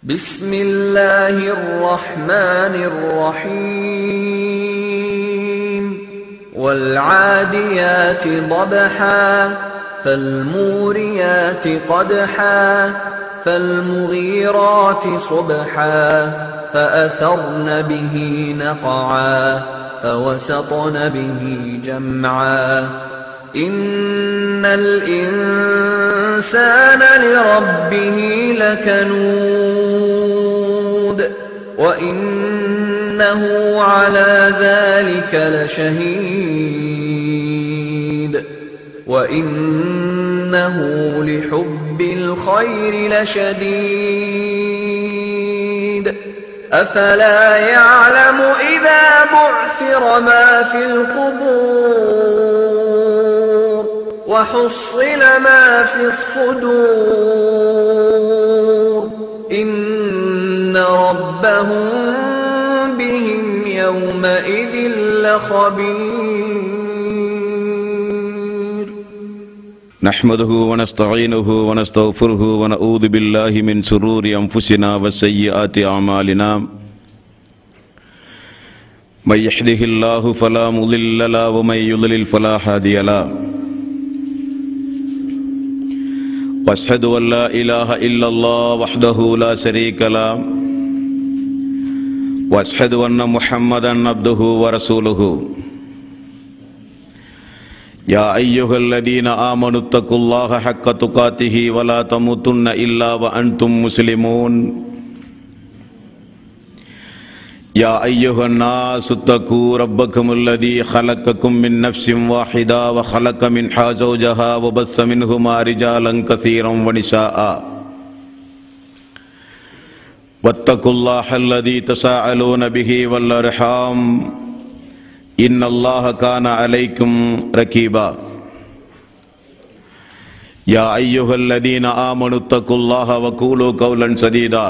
بسم الله الرحمن الرحيم والعاديات ضبحا فالموريات قدحا فالمغيرات صبحا فأثرن به نقعا فوسطن به جمعا إن الإنسان لربه لكنود وإنه على ذلك لشهيد وإنه لحب الخير لشديد أفلا يعلم إذا بعثر ما في القبور وحصل ما في الصدور إن ربهم بهم يومئذ لخبير نحمده ونستعينه ونستغفره ونعوذ بالله من شرور أنفسنا وسيئات أعمالنا من يحده الله فلا مضل له ومن يضلل فلا هادي له واشهد ان لا اله الا الله وحده لا شريك له واشهد ان محمدا عبده ورسوله يا ايها الذين امنوا اتقوا الله حق تقاته ولا تموتن الا وانتم مسلمون يا ايها الناس اتقوا ربكم الذي خلقكم من نفس واحده وخلق منها زوجها وبث منهما رجالا كثيرا ونساء واتقوا الله الذي تساءلون به والارحام ان الله كان عليكم ركيبا يا ايها الذين امنوا اتقوا الله وقولوا قولا سديدا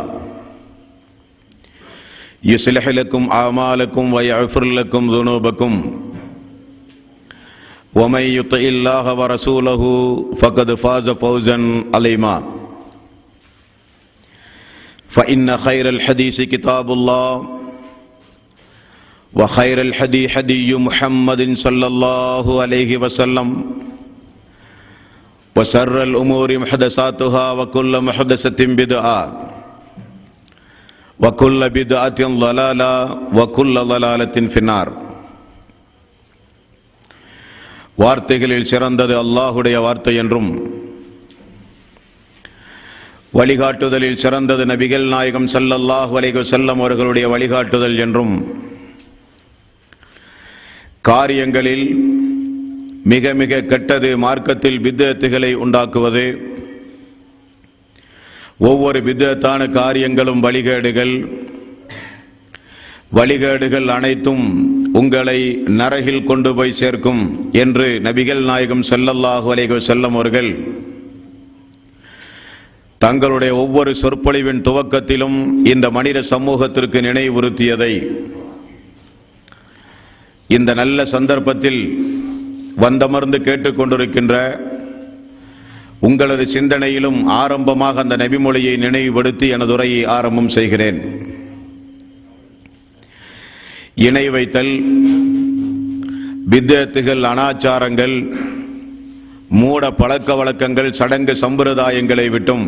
يصلح لكم اعمالكم ويغفر لكم ذنوبكم ومن يطع الله ورسوله فقد فاز فوزا عظيما فان خير الحديث كتاب الله وخير الحدي حدي محمد صلى الله عليه وسلم وسر الأمور محدثاتها وكل محدثة بدعة وكل بدعة ضلالة وكل ضلالة في النار வார்த்தைகளில் சிறந்தது அல்லாஹுடைய வார்த்தை என்றும் வழிகாட்டுதலில் சிறந்தது நபிகள் நாயகம் ஸல்லல்லாஹு அலைஹி வஸல்லம் அவர்களுடைய வழிகாட்டுதல் என்றும் காரியங்களில் மிக மிக கெட்டது மார்க்கத்தில் பித்தத்துகளை உண்டாக்குவது ஒவ்வொரு பித்தத்தான காரியங்களும் வழிகேடுகள் வழிகேடுகள் அனைத்தும் உங்களை நரகில் கொண்டு போய் சேர்க்கும் என்று நபிகள் நாயகம் ஸல்லல்லாஹு அலைஹி வஸல்லம் அவர்கள் தங்களுடைய ஒவ்வொரு சொற்பொழிவின் துவக்கத்திலும் இந்த மனித சமூகத்திற்கு நினைவுறுத்தியதை இந்த நல்ல சந்தர்ப்பத்தில் வந்தமர்ந்து கேட்டுக்கொண்டிருக்கின்ற உங்களது சிந்தனையிலும் ஆரம்பமாக அந்த நபிமொழியை நினைவுபடுத்தி எனது உரையை ஆரம்பம் செய்கிறேன் இணை வைத்தல் வித்தத்துகள் அனாச்சாரங்கள் மூட பழக்க வழக்கங்கள் சடங்கு சம்பிரதாயங்களை விட்டும்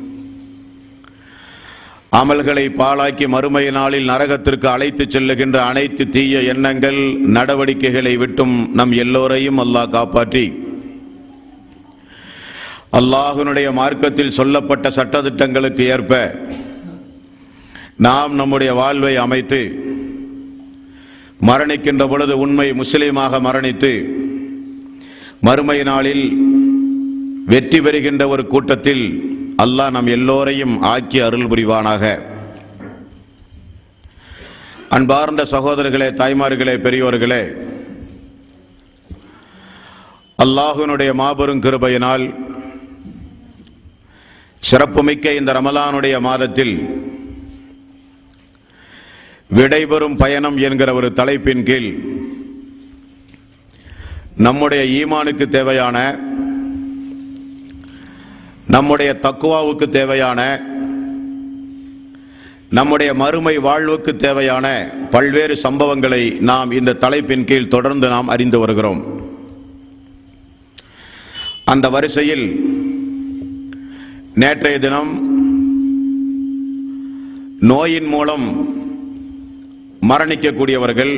அமல்களை பாழாக்கி மறுமை நாளில் நரகத்திற்கு அழைத்துச் செல்லுகின்ற அனைத்து தீய எண்ணங்கள் நடவடிக்கைகளை விட்டும் நம் எல்லோரையும் அல்லாஹ் காப்பாற்றி அல்லாஹுனுடைய மார்க்கத்தில் சொல்லப்பட்ட சட்டதிட்டங்களுக்கு ஏற்ப நாம் நம்முடைய வாழ்வை அமைத்து மரணிக்கின்ற பொழுது உண்மை முஸ்லீமாக மரணித்து மறுமை நாளில் வெற்றி பெறுகின்ற ஒரு கூட்டத்தில் அல்லாஹ் நம் எல்லோரையும் ஆக்கி அருள் புரிவானாக அன்பார்ந்த சகோதரர்களே தாய்மார்களே பெரியோர்களே அல்லாஹுனுடைய மாபெரும் கிருபையினால் சிறப்புமிக்க இந்த ரமலானுடைய மாதத்தில் விடைபெறும் பயணம் என்கிற ஒரு தலைப்பின் கீழ் நம்முடைய ஈமானுக்கு தேவையான நம்முடைய தக்குவாவுக்கு தேவையான நம்முடைய மறுமை வாழ்வுக்கு தேவையான பல்வேறு சம்பவங்களை நாம் இந்த தலைப்பின் கீழ் தொடர்ந்து நாம் அறிந்து வருகிறோம் அந்த வரிசையில் நேற்றைய தினம் நோயின் மூலம் மரணிக்கக்கூடியவர்கள்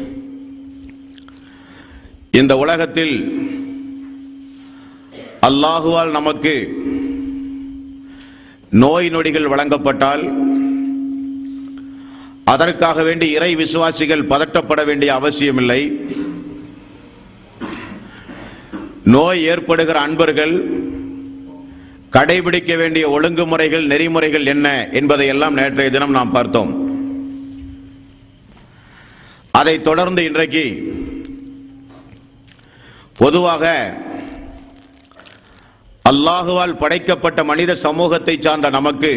இந்த உலகத்தில் அல்லாஹுவால் நமக்கு நோய் நொடிகள் வழங்கப்பட்டால் அதற்காக வேண்டி இறை விசுவாசிகள் பதட்டப்பட வேண்டிய அவசியமில்லை நோய் ஏற்படுகிற அன்பர்கள் கடைபிடிக்க வேண்டிய ஒழுங்குமுறைகள் நெறிமுறைகள் என்ன என்பதை எல்லாம் நேற்றைய தினம் நாம் பார்த்தோம் அதைத் தொடர்ந்து இன்றைக்கு பொதுவாக அல்லாஹுவால் படைக்கப்பட்ட மனித சமூகத்தை சார்ந்த நமக்கு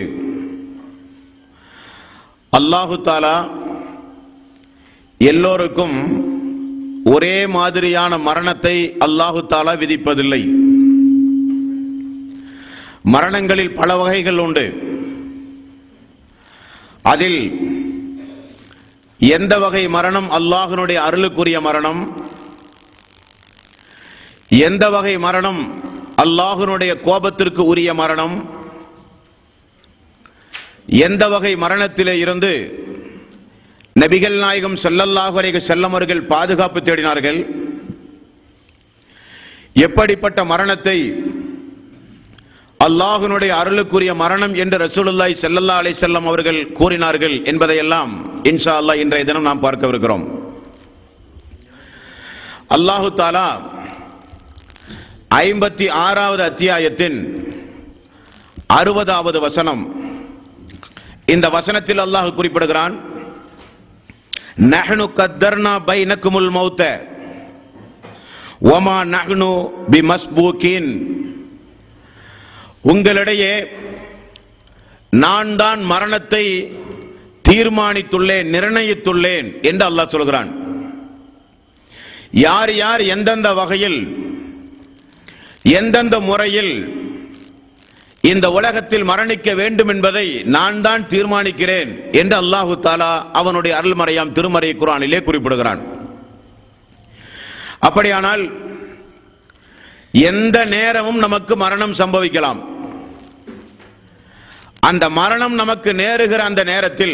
அல்லாஹு தாலா எல்லோருக்கும் ஒரே மாதிரியான மரணத்தை அல்லாஹு தாலா விதிப்பதில்லை மரணங்களில் பல வகைகள் உண்டு அதில் எந்த வகை மரணம் அல்லாஹினுடைய அருளுக்குரிய மரணம் எந்த வகை மரணம் அல்லாஹினுடைய கோபத்திற்கு உரிய மரணம் எந்த வகை மரணத்திலே இருந்து நபிகள் நாயகம் ஸல்லல்லாஹு அலைஹி செல்லம் அவர்கள் பாதுகாப்பு தேடினார்கள் எப்படிப்பட்ட மரணத்தை அல்லாஹினுடைய அருளுக்குரிய மரணம் என்று ரசூலுல்லாஹி ஸல்லல்லாஹு அலைஹி செல்லம் அவர்கள் கூறினார்கள் என்பதையெல்லாம் இன்ஷா அல்லாஹ் இன்றைய தினம் நாம் பார்க்கவிருக்கிறோம் அல்லாஹு தாலா ஐம்பத்தி ஆறாவது அத்தியாயத்தின் அறுபதாவது வசனம் இந்த வசனத்தில் அல்லாஹ் குறிப்பிடுகிறான் நஹ்னு கத்தர்னா பைனக்குமுல் மௌத்த ஒமா நஹ்னு பி மஸ்பூக்கின் உங்களிடையே நான் தான் மரணத்தை தீர்மானித்துள்ளேன் நிர்ணயித்துள்ளேன் என்று அல்லாஹ் சொல்கிறான் யார் யார் எந்தெந்த வகையில் எந்தெந்த முறையில் இந்த உலகத்தில் மரணிக்க வேண்டும் என்பதை நான் தான் தீர்மானிக்கிறேன் என்று அல்லாஹு தாலா அவனுடைய அருள்மறையாம் திருமறை குரானிலே குறிப்பிடுகிறான் அப்படியானால் எந்த நேரமும் நமக்கு மரணம் சம்பவிக்கலாம் அந்த மரணம் நமக்கு நேருகிற அந்த நேரத்தில்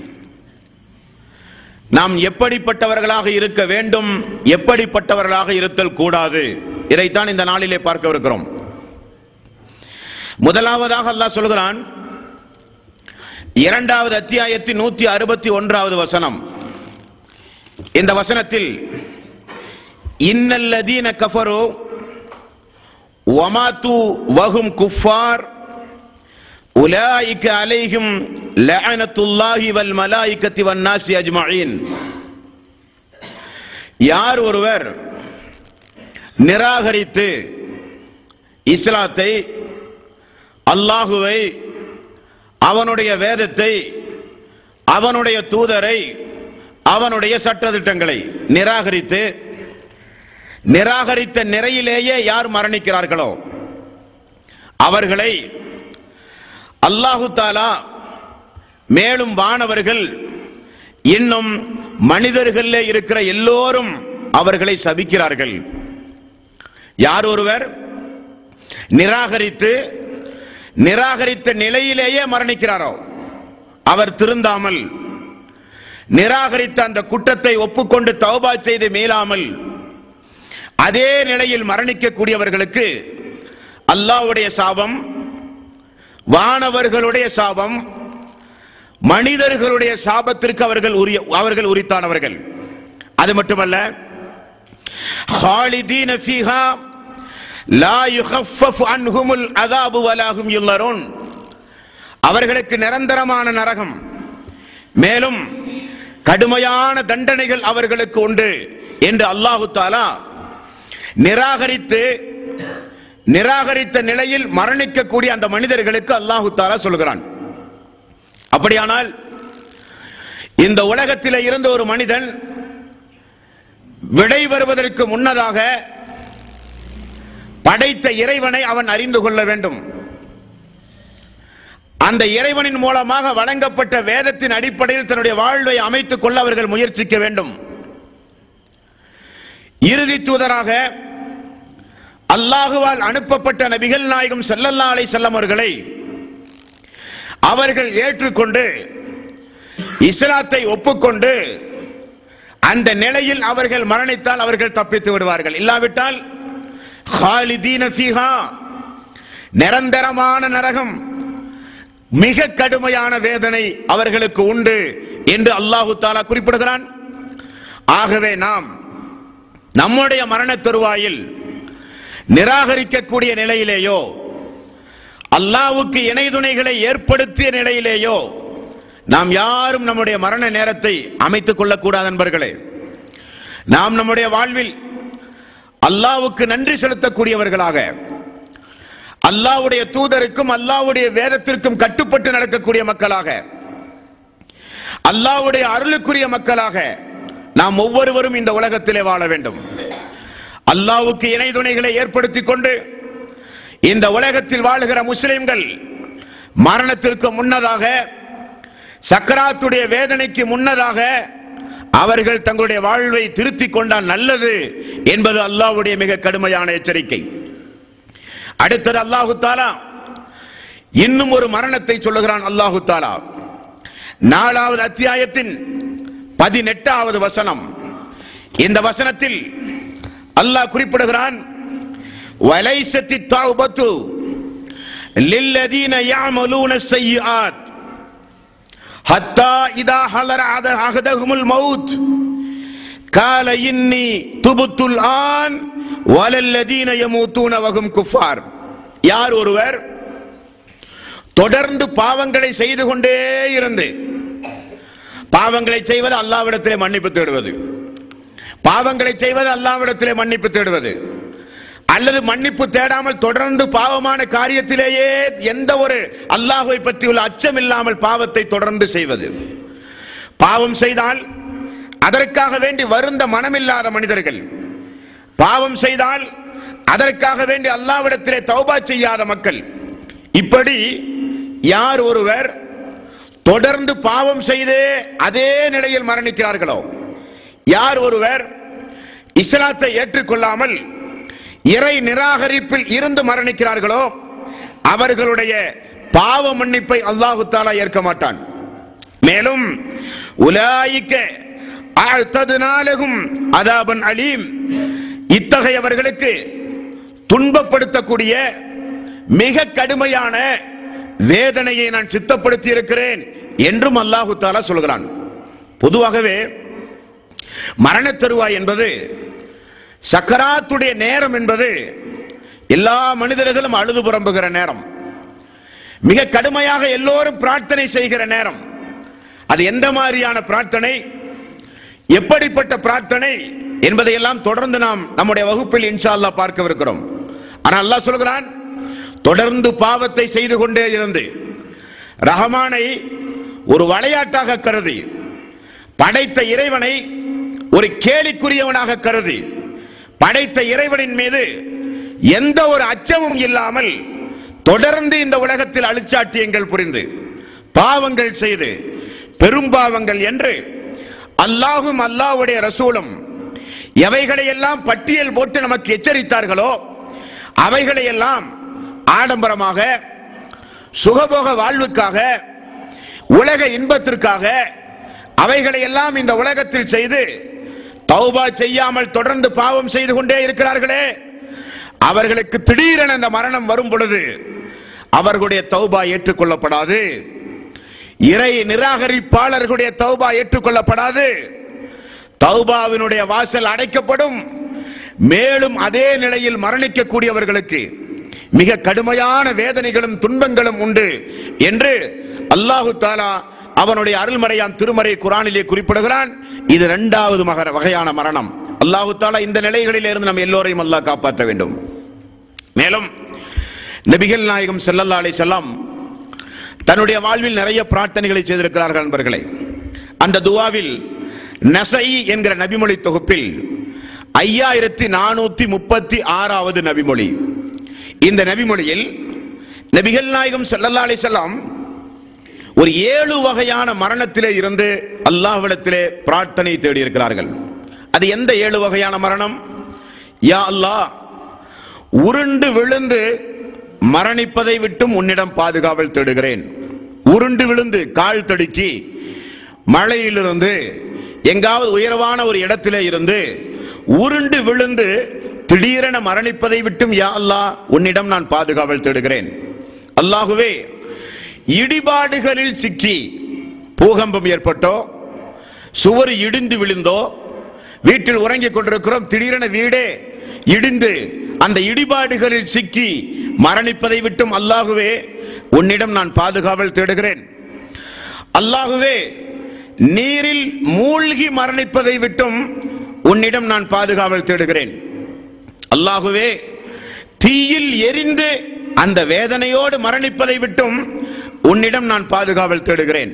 நாம் எப்படிப்பட்டவர்களாக இருக்க வேண்டும் எப்படிப்பட்டவர்களாக இருத்தல் கூடாது இதைத்தான் இந்த நாளிலே பார்க்கவிருக்கிறோம் முதலாவதாக அல்லாஹ் சொல்கிறான் இரண்டாவது அத்தியாயத்தின் நூத்தி அறுபத்தி ஒன்றாவது வசனம் இந்த வசனத்தில் இன்னல்லதீன கஃபரோ வமாத்து வஹும் குஃபார் உலாயிக்க அலைஹிம் லஅனத்துல்லாஹி வல் மலாயிக்கத்தி வன்னாசி அஜ்மஈன் யார் ஒருவர் நிராகரித்து இஸ்லாத்தை அல்லாஹுவை அவனுடைய வேதத்தை அவனுடைய தூதரை அவனுடைய சட்டதிட்டங்களை நிராகரித்து நிராகரித்த நிறையிலேயே யார் மரணிக்கிறார்களோ அவர்களை அல்லாஹு தாலா மேலும் வானவர்கள் இன்னும் மனிதர்களே இருக்கிற எல்லோரும் அவர்களை சபிக்கிறார்கள் யார் ஒருவர் நிராகரித்து நிராகரித்த நிலையிலேயே மரணிக்கிறாரோ அவர் திருந்தாமல் நிராகரித்த அந்த குற்றத்தை ஒப்புக்கொண்டு தௌபா செய்து மீளாமல் அதே நிலையில் மரணிக்கக்கூடியவர்களுக்கு அல்லாஹ்வுடைய சாபம் வானவர்களுடைய சாபம் மனிதர்களுடைய சாபத்திற்கு அவர்கள் உரிய அவர்கள் உரித்தானவர்கள் அது மட்டுமல்ல خالدين فيها لا يخفف عنهم العذاب ولا هم ينظرون அவர்களுக்கு நிரந்தரமான நரகம் மேலும் கடுமையான தண்டனைகள் அவர்களுக்கு உண்டு என்று அல்லாஹு தாலா நிராகரித்து நிராகரித்த நிலையில் மரணிக்கக்கூடிய அந்த மனிதர்களுக்கு அல்லாஹு தாலா சொல்கிறான் அப்படியானால் இந்த உலகத்தில் இருந்த ஒரு மனிதன் விடை வருவதற்கு முன்னதாக படைத்த இறைவனை அவன் அறிந்து கொள்ள வேண்டும் அந்த இறைவனின் மூலமாக வழங்கப்பட்ட வேதத்தின் அடிப்படையில் தன்னுடைய வாழ்வை அமைத்துக் கொள்ள அவர்கள் முயற்சிக்க வேண்டும் இறுதி தூதராக அல்லாஹுவால் அனுப்பப்பட்ட நபிகள் நாயகம் ஸல்லல்லாஹு அலைஹி வஸல்லம் அவர்களை அவர்கள் ஏற்றுக்கொண்டு இஸ்லாத்தை ஒப்புக்கொண்டு அந்த நிலையில் அவர்கள் மரணித்தால் அவர்கள் தப்பித்து விடுவார்கள் இல்லாவிட்டால் ஹாலிதீன ஃபீஹா நிரந்தரமான நரகம் மிக கடுமையான வேதனை அவர்களுக்கு உண்டு என்று அல்லாஹு தாலா குறிப்பிடுகிறான் ஆகவே நாம் நம்முடைய மரண தருவாயில் நிராகரிக்கக்கூடிய நிலையிலேயோ அல்லாஹ்வுக்கு இணை துணைகளை ஏற்படுத்திய நிலையிலேயோ நாம் யாரும் நம்முடைய மரண நேரத்தை அமைத்துக் கொள்ளக்கூடாது நண்பர்களே நாம் நம்முடைய வாழ்வில் அல்லாஹ்வுக்கு நன்றி செலுத்தக்கூடியவர்களாக அல்லாஹ்வுடைய தூதருக்கும் அல்லாஹ்வுடைய வேதத்திற்கும் கட்டுப்பட்டு நடக்கக்கூடிய மக்களாக அல்லாஹ்வுடைய அருளுக்குரிய மக்களாக நாம் ஒவ்வொருவரும் இந்த உலகத்திலே வாழ வேண்டும் அல்லாஹ்வுக்கு இணை துணைகளை ஏற்படுத்திக் கொண்டு இந்த உலகத்தில் வாழுகிற முஸ்லிம்கள் மரணத்திற்கு முன்னதாக சக்கராத்துடைய வேதனைக்கு முன்னதாக அவர்கள் தங்களுடைய வாழ்வை திருத்திக் கொண்டால் நல்லது என்பது அல்லாஹ்வுடைய மிக கடுமையான எச்சரிக்கை அடுத்தது அல்லாஹு தாலா இன்னும் ஒரு மரணத்தை சொல்லுகிறான் அல்லாஹு தாலா நாலாவது அத்தியாயத்தின் பதினெட்டாவது வசனம் இந்த வசனத்தில் அல்லாஹ் குறிப்பிடுகிறான் வலைசத்தி தாவுபத்து லில்லதீன يعملون السيئات حتى إذا حضر أحدهم الموت قال إني تبت الآن ولا الذين يموتون وهم كفار யார் ஒருவர் தொடர்ந்து பாவங்களை செய்து கொண்டே இருந்து பாவங்களை செய்வது அல்லாவிடத்திலே மன்னிப்பு தேடுவது பாவங்களை செய்வது அல்லாவிடத்திலே மன்னிப்பு தேடுவது அல்லது மன்னிப்பு தேடாமல் தொடர்ந்து பாவமான காரியத்திலேயே எந்த ஒரு அல்லாஹ்வை பற்றியுள்ள அச்சம் இல்லாமல் பாவத்தை தொடர்ந்து செய்வது பாவம் செய்தால் அதற்காக வேண்டி வருந்த மனமில்லாத மனிதர்கள் பாவம் செய்தால் அதற்காக வேண்டி அல்லாவிடத்திலே தௌபா செய்யாத மக்கள் இப்படி யார் ஒருவர் தொடர்ந்து பாவம் செய்தே அதே நிலையில் மரணிக்கிறார்களோ யார் ஒருவர் இஸ்லாத்தை ஏற்றுக்கொள்ளாமல் இறை நிராகரிப்பில் இருந்து மரணிக்கிறார்களோ அவர்களுடைய பாவ மன்னிப்பை அல்லாஹு தாலா ஏற்க மாட்டான் மேலும் உலாயிக்க ஆழ்த்ததுனாலகும் அதாபன் அலீம் இத்தகையவர்களுக்கு துன்பப்படுத்தக்கூடிய மிக கடுமையான வேதனையை நான் சித்தப்படுத்தி இருக்கிறேன் என்றும் அல்லாஹு தாலா சொல்கிறான் பொதுவாகவே மரண தருவாய் என்பது சக்கராத்துடைய நேரம் என்பது எல்லா மனிதர்களும் அழுது புறம்புகிற நேரம் மிக கடுமையாக எல்லோரும் பிரார்த்தனை செய்கிற நேரம் அது எந்த மாதிரியான பிரார்த்தனை எப்படிப்பட்ட பிரார்த்தனை என்பதையெல்லாம் தொடர்ந்து நாம் நம்முடைய வகுப்பில் இன்ஷா அல்லாஹ் பார்க்கவிருக்கிறோம் ஆனால் அல்லாஹ் சொல்கிறான் தொடர்ந்து பாவத்தை செய்து கொண்டே இருந்து ரஹமானை ஒரு விளையாட்டாக கருதி படைத்த இறைவனை ஒரு கேலிக்குரியவனாக கருதி படைத்த இறைவனின் மீது எந்த ஒரு அச்சமும் இல்லாமல் தொடர்ந்து இந்த உலகத்தில் அழிச்சாட்டியங்கள் புரிந்து பாவங்கள் செய்து பெரும்பாவங்கள் என்று அல்லாஹும் அல்லாஹ்வுடைய ரசூலும் எவைகளை எல்லாம் பட்டியல் போட்டு நமக்கு எச்சரித்தார்களோ அவைகளை எல்லாம் ஆடம்பரமாக சுகபோக வாழ்வுக்காக உலக இன்பத்திற்காக அவைகளை எல்லாம் இந்த உலகத்தில் செய்து தௌபா செய்யாமல் தொடர்ந்து பாவம் செய்து கொண்டே இருக்கிறார்களே அவர்களுக்கு திடீரென அந்த மரணம் வரும் பொழுது அவர்களுடைய தௌபா ஏற்றுக்கொள்ளப்படாது இறை நிராகரிப்பாளர்களுடைய தௌபா ஏற்றுக்கொள்ளப்படாது தௌபாவினுடைய வாசல் அடைக்கப்படும் மேலும் அதே நிலையில் மரணிக்கக்கூடியவர்களுக்கு மிக கடுமையான வேதனைகளும் துன்பங்களும் உண்டு என்று அல்லாஹு தாலா அவனுடைய அருள்மறையான் திருமறை குரானிலே குறிப்பிடுகிறான் இது இரண்டாவது மகர வகையான மரணம் அல்லாஹு தாலா இந்த நிலைகளில் இருந்து நம்ம எல்லோரையும் அல்லாஹ் காப்பாற்ற வேண்டும் மேலும் நபிகள் நாயகம் ஸல்லல்லாஹு அலைஹி செல்லம் தன்னுடைய வாழ்வில் நிறைய பிரார்த்தனைகளை செய்திருக்கிறார்கள் நண்பர்களே அந்த துவாவில் நசை என்கிற நபிமொழி தொகுப்பில் ஐயாயிரத்தி நானூத்தி முப்பத்தி ஆறாவது நபிமொழி இந்த நபிமொழியில் நபிகள் நாயகம் ஸல்லல்லாஹு அலைஹி செல்லம் ஒரு ஏழு வகையான மரணத்திலே இருந்து அல்லாஹ்விடத்திலே பிரார்த்தனை தேடி இருக்கிறார்கள் அது எந்த ஏழு வகையான மரணம் யா அல்லாஹ் உருண்டு விழுந்து மரணிப்பதை விட்டும் உன்னிடம் பாதுகாவல் தேடுகிறேன் உருண்டு விழுந்து கால் தடுக்கி மழையிலிருந்து எங்காவது உயர்வான ஒரு இடத்திலே இருந்து உருண்டு விழுந்து திடீரென மரணிப்பதை விட்டும் யா அல்லாஹ் உன்னிடம் நான் பாதுகாவல் தேடுகிறேன் அல்லாஹுவே இடிபாடுகளில் சிக்கி பூகம்பம் ஏற்பட்டோ சுவர் இடிந்து விழுந்தோ வீட்டில் உறங்கிக் கொண்டிருக்கிறோம் திடீரென வீடே இடிந்து அந்த இடிபாடுகளில் சிக்கி மரணிப்பதை விட்டும் அல்லாஹுவே உன்னிடம் நான் பாதுகாவல் தேடுகிறேன் அல்லாஹுவே நீரில் மூழ்கி மரணிப்பதை விட்டும் உன்னிடம் நான் பாதுகாவல் தேடுகிறேன் அல்லாஹுவே தீயில் எரிந்து அந்த வேதனையோடு மரணிப்பதை விட்டும் உன்னிடம் நான் பாதுகாவல் தேடுகிறேன்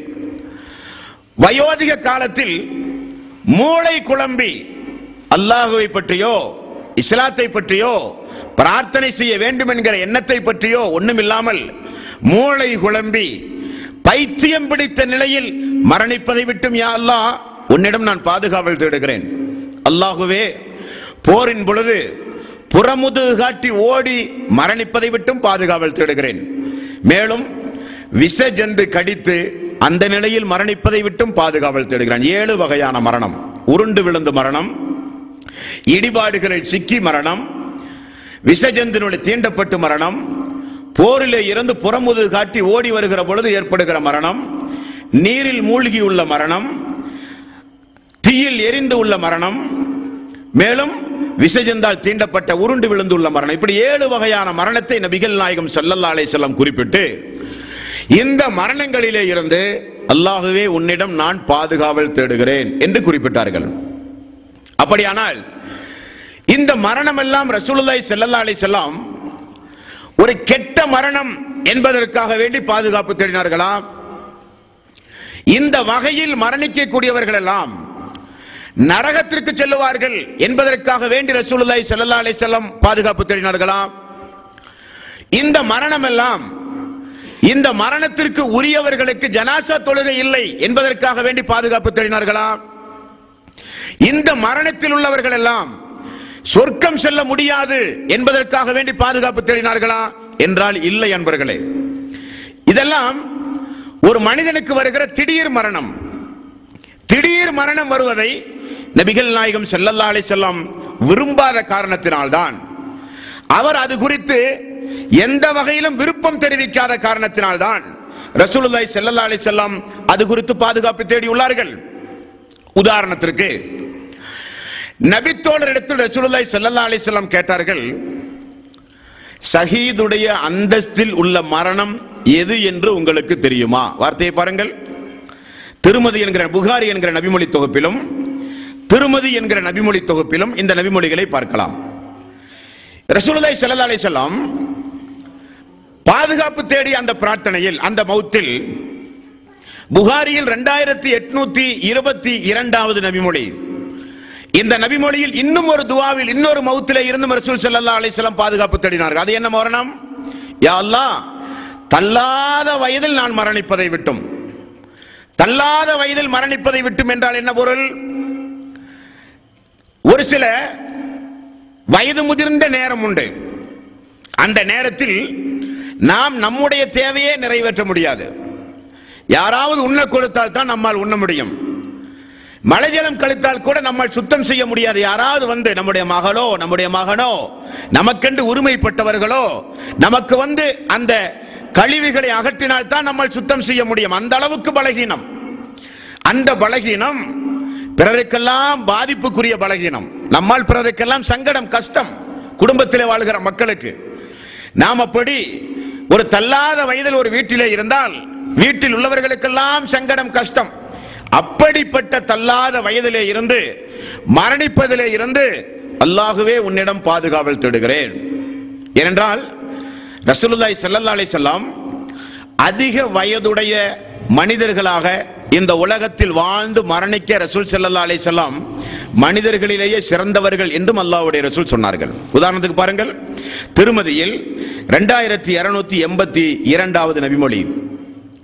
வயோதிக காலத்தில் மூளை குழம்பி அல்லாஹுவை பற்றியோ இஸ்லாத்தை பற்றியோ பிரார்த்தனை செய்ய வேண்டும் என்கிற எண்ணத்தை பற்றியோ ஒண்ணுமில்லாமல் மூளை குழம்பி பைத்தியம் பிடித்த நிலையில் மரணிப்பதை விட்டும் யா அல்லாஹ் உன்னிடம் நான் பாதுகாவல் தேடுகிறேன் அல்லாஹுவே போரின் பொழுது புறமுது காட்டி ஓடி மரணிப்பதை விட்டும் பாதுகாவல் தேடுகிறேன் மேலும் விஷ ஜந்து கடித்து அந்த நிலையில் மரணிப்பதை விட்டும் பாதுகாவல் தேடுகிறேன் ஏழு வகையான மரணம் உருண்டு விழுந்து மரணம் இடிபாடுகளில் சிக்கி மரணம் விஷஜந்தினுடைய தீண்டப்பட்டு மரணம் போரிலே இருந்து புறமுது காட்டி ஓடி வருகிற பொழுது ஏற்படுகிற மரணம் நீரில் மூழ்கி உள்ள மரணம் தீயில் எரிந்து உள்ள மரணம் மேலும் விசஜந்தால் தீண்டப்பட்ட உருண்டு விழுந்துள்ள மரணம் இப்படி ஏழு வகையான மரணத்தை நபிகள் நாயகம் ஸல்லல்லாஹு அலைஹி வஸல்லம் குறிப்பிட்டு இந்த மரணங்களிலே இருந்து அல்லாஹுவே உன்னிடம் நான் பாதுகாவல் தேடுகிறேன் என்று குறிப்பிட்டார்கள் அப்படியானால் இந்த மரணம் எல்லாம் ரசூலுல்லாஹி ஸல்லல்லாஹு அலைஹி வஸல்லம் ஒரு கெட்ட மரணம் என்பதற்காக வேண்டி பாதுகாப்பு தேடினார்களா இந்த வகையில் மரணிக்கக்கூடியவர்கள் எல்லாம் நரகத்திற்கு செல்லுவார்கள் என்பதற்காக வேண்டி ரசூலுல்லாஹி ஸல்லல்லாஹு அலைஹி வஸல்லம் பாதுகாப்பு தேடினார்களா இந்த மரணம் எல்லாம் இந்த மரணத்திற்கு உரியவர்களுக்கு ஜனாசா தொழுகை இல்லை என்பதற்காக வேண்டி பாதுகாப்பு தேடினார்களா இந்த மரணத்தில் உள்ளவர்கள் எல்லாம் சொர்க்கம் செல்ல முடியாது என்பதற்காக வேண்டி பாதுகாப்பு தேடினார்களா என்றால் இல்லை அன்பர்களே இதெல்லாம் ஒரு மனிதனுக்கு வருகிற திடீர் மரணம் திடீர் மரணம் வருவதை நபிகள் நாயகம் ஸல்லல்லாஹு அலைஹி வஸல்லம் விரும்பாத காரணத்தினால்தான் அவர் அது குறித்து எந்த வகையிலும் விருப்பம் தெரிவிக்காத காரணத்தினால்தான் ரசூலுல்லாஹி ஸல்லல்லாஹு அலைஹி வஸல்லம் அது குறித்து பாதுகாப்பு தேடியுள்ளார்கள் உதாரணத்திற்கு நபித்தோழரிடத்தில் ரசூலுல்லாஹி ஸல்லல்லாஹு அலைஹி வஸல்லம் கேட்டார்கள் ஷஹீதுடைய அந்தஸ்தில் உள்ள மரணம் எது என்று உங்களுக்கு தெரியுமா வார்த்தையை பாருங்கள் திருமதி என்கிற புகாரி என்கிற நபிமொழி தொகுப்பிலும் திருமதி என்கிற நபிமொழி தொகுப்பிலும் இந்த நபிமொழிகளை பார்க்கலாம் ரசூலுல்லாஹி ஸல்லல்லாஹு அலைஹி வஸல்லம் பாதுகாப்பு தேடி அந்த பிரார்த்தனையில் அந்த மௌத்தில் புகாரியில் இரண்டாயிரத்தி எட்நூத்தி இருபத்தி இரண்டாவது நபிமொழி இந்த நபிமொழியில் இன்னும் ஒரு துவாவில் இன்னொரு மௌத்திலே இருந்து ரசூல் ஸல்லல்லாஹு அலைஹி வஸல்லம் பாதுகாப்பு தேடினார்கள் அது என்ன மரணம் யா அல்லாஹ் தள்ளாத வயதில் நான் மரணிப்பதை விட்டும் தள்ளாத வயதில் மரணிப்பதை விட்டும் என்றால் என்ன பொருள் ஒரு சில வயது முதிர்ந்த நேரம் உண்டு அந்த நேரத்தில் நாம் நம்முடைய தேவையே நிறைவேற்ற முடியாது யாராவது உண்ண கொடுத்தால் தான் நம்மால் உண்ண முடியும் மலைஜலம் கழித்தால் கூட நம்மால் சுத்தம் செய்ய முடியாது யாராவது வந்து நம்முடைய மகளோ நம்முடைய மகனோ நமக்கென்று உரிமைப்பட்டவர்களோ நமக்கு வந்து அந்த கழிவுகளை அகற்றினால் தான் நம்மால் சுத்தம் செய்ய முடியும் அந்த அளவுக்கு பலகீனம் அந்த பலகீனம் பிறருக்கெல்லாம் பாதிப்புக்குரிய பலகீனம் நம்மால் பிறருக்கெல்லாம் சங்கடம் கஷ்டம் குடும்பத்திலே வாழ்கிற மக்களுக்கு நாம் அப்படி ஒரு தள்ளாத வயதில் ஒரு வீட்டிலே இருந்தால் வீட்டில் உள்ளவர்களுக்கெல்லாம் சங்கடம் கஷ்டம் அப்படிப்பட்ட தள்ளாத வயதிலே இருந்து மரணிப்பதிலே இருந்து அல்லாஹுவே உன்னிடம் பாதுகாவல் தேடுகிறேன் ஏனென்றால் ரசூலுல்லாஹி ஸல்லல்லாஹு அலைஹி வஸல்லம் அதிக வயதுடைய மனிதர்களாக இந்த உலகத்தில் வாழ்ந்து மரணிக்க ரசூல் ஸல்லல்லாஹு அலைஹி வஸல்லம் மனிதர்களிலேயே சிறந்தவர்கள் என்றும் அல்லாஹ்வுடைய ரசூல் சொன்னார்கள் உதாரணத்துக்கு பாருங்கள் திருமதியில் ரெண்டாயிரத்தி இருநூத்தி எண்பத்தி இரண்டாவது நபிமொழி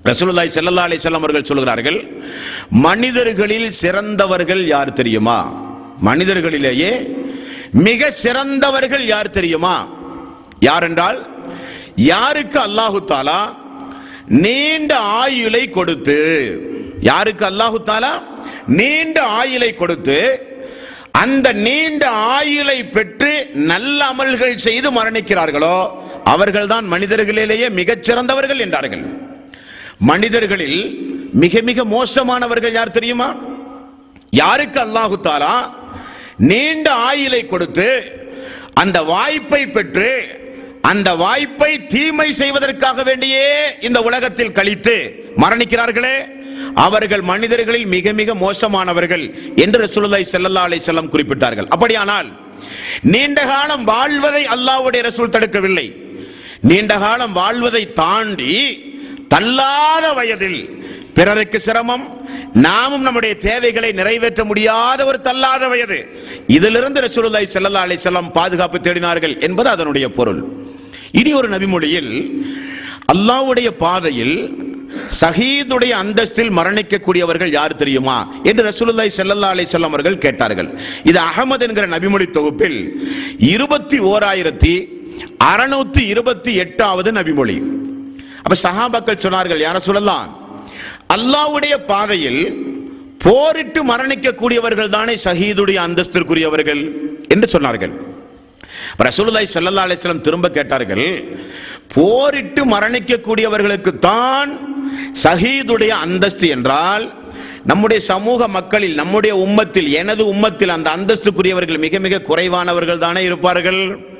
ரசூலுல்லாஹி ஸல்லல்லாஹு அலைஹி வஸல்லம் அவர்கள் சொல்கிறார்கள் மனிதர்களில் சிறந்தவர்கள் யார் தெரியுமா மனிதர்களிலேயே மிக சிறந்தவர்கள் யார் தெரியுமா யார் என்றால் யாருக்கு அல்லாஹு தாலா நீண்ட ஆயுளை கொடுத்து யாருக்கு அல்லாஹு தாலா நீண்ட ஆயுளை கொடுத்து அந்த நீண்ட ஆயுளை பெற்று நல்ல அமல்கள் செய்து மரணிக்கிறார்களோ அவர்கள்தான் மனிதர்களிலேயே மிகச் சிறந்தவர்கள் என்றார்கள் மனிதர்களில் மிக மிக மோசமானவர்கள் யார் தெரியுமா யாருக்கு அல்லாஹு தாலா நீண்ட ஆயுளை கொடுத்து அந்த வாய்ப்பை பெற்று அந்த வாய்ப்பை தீமை செய்வதற்காக வேண்டியே இந்த உலகத்தில் கழித்து மரணிக்கிறார்களே அவர்கள் மனிதர்களில் மிக மிக மோசமானவர்கள் என்று ரசூலுல்லாஹி ஸல்லல்லாஹு அலைஹி வஸல்லம் குறிப்பிட்டார்கள் அப்படியானால் நீண்ட காலம் வாழ்வதை அல்லாஹ்வுடைய ரசூல் தடுக்கவில்லை நீண்ட காலம் வாழ்வதை தாண்டி தள்ளாத வயதில் பிறருக்கு சிரமம் நாமும் நம்முடைய தேவைகளை நிறைவேற்ற முடியாத ஒரு தள்ளாத வயது இதிலிருந்து ரசூலுல்லாஹி ஸல்லல்லாஹு அலைஹி வஸல்லம் பாதுகாப்பு தேடினார்கள் என்பது அதனுடைய பொருள் இனி ஒரு நபிமொழியில் அல்லாஹ்வுடைய பாதையில் சஹீதுடைய அந்தஸ்தில் மரணிக்கக்கூடியவர்கள் யார் தெரியுமா என்று ரசூலுல்லாஹி ஸல்லல்லாஹு அலைஹி வஸல்லம் அவர்கள் கேட்டார்கள் இது அகமது என்கிற நபிமொழி தொகுப்பில் இருபத்தி ஓராயிரத்தி அறுநூத்தி இருபத்தி எட்டாவது நபிமொழி அப்ப சஹாபாக்கள் சொன்னார்கள் யார சொல்லலாம் அல்லாஹ்வுடைய பாதையில் போரிட்டு மரணிக்கக்கூடியவர்கள் தானே ஷஹீதுடைய அந்தஸ்திற்குரியவர்கள் என்று சொன்னார்கள் ரசூலுல்லாஹி ஸல்லல்லாஹு அலைஹி வஸல்லம் திரும்ப கேட்டார்கள் போரிட்டு மரணிக்கக்கூடியவர்களுக்கு தான் ஷஹீதுடைய அந்தஸ்து என்றால் நம்முடைய சமூக மக்களில் நம்முடைய உம்மத்தில் எனது உம்மத்தில் அந்த அந்தஸ்துக்குரியவர்கள் மிக மிக குறைவானவர்கள் தானே இருப்பார்கள்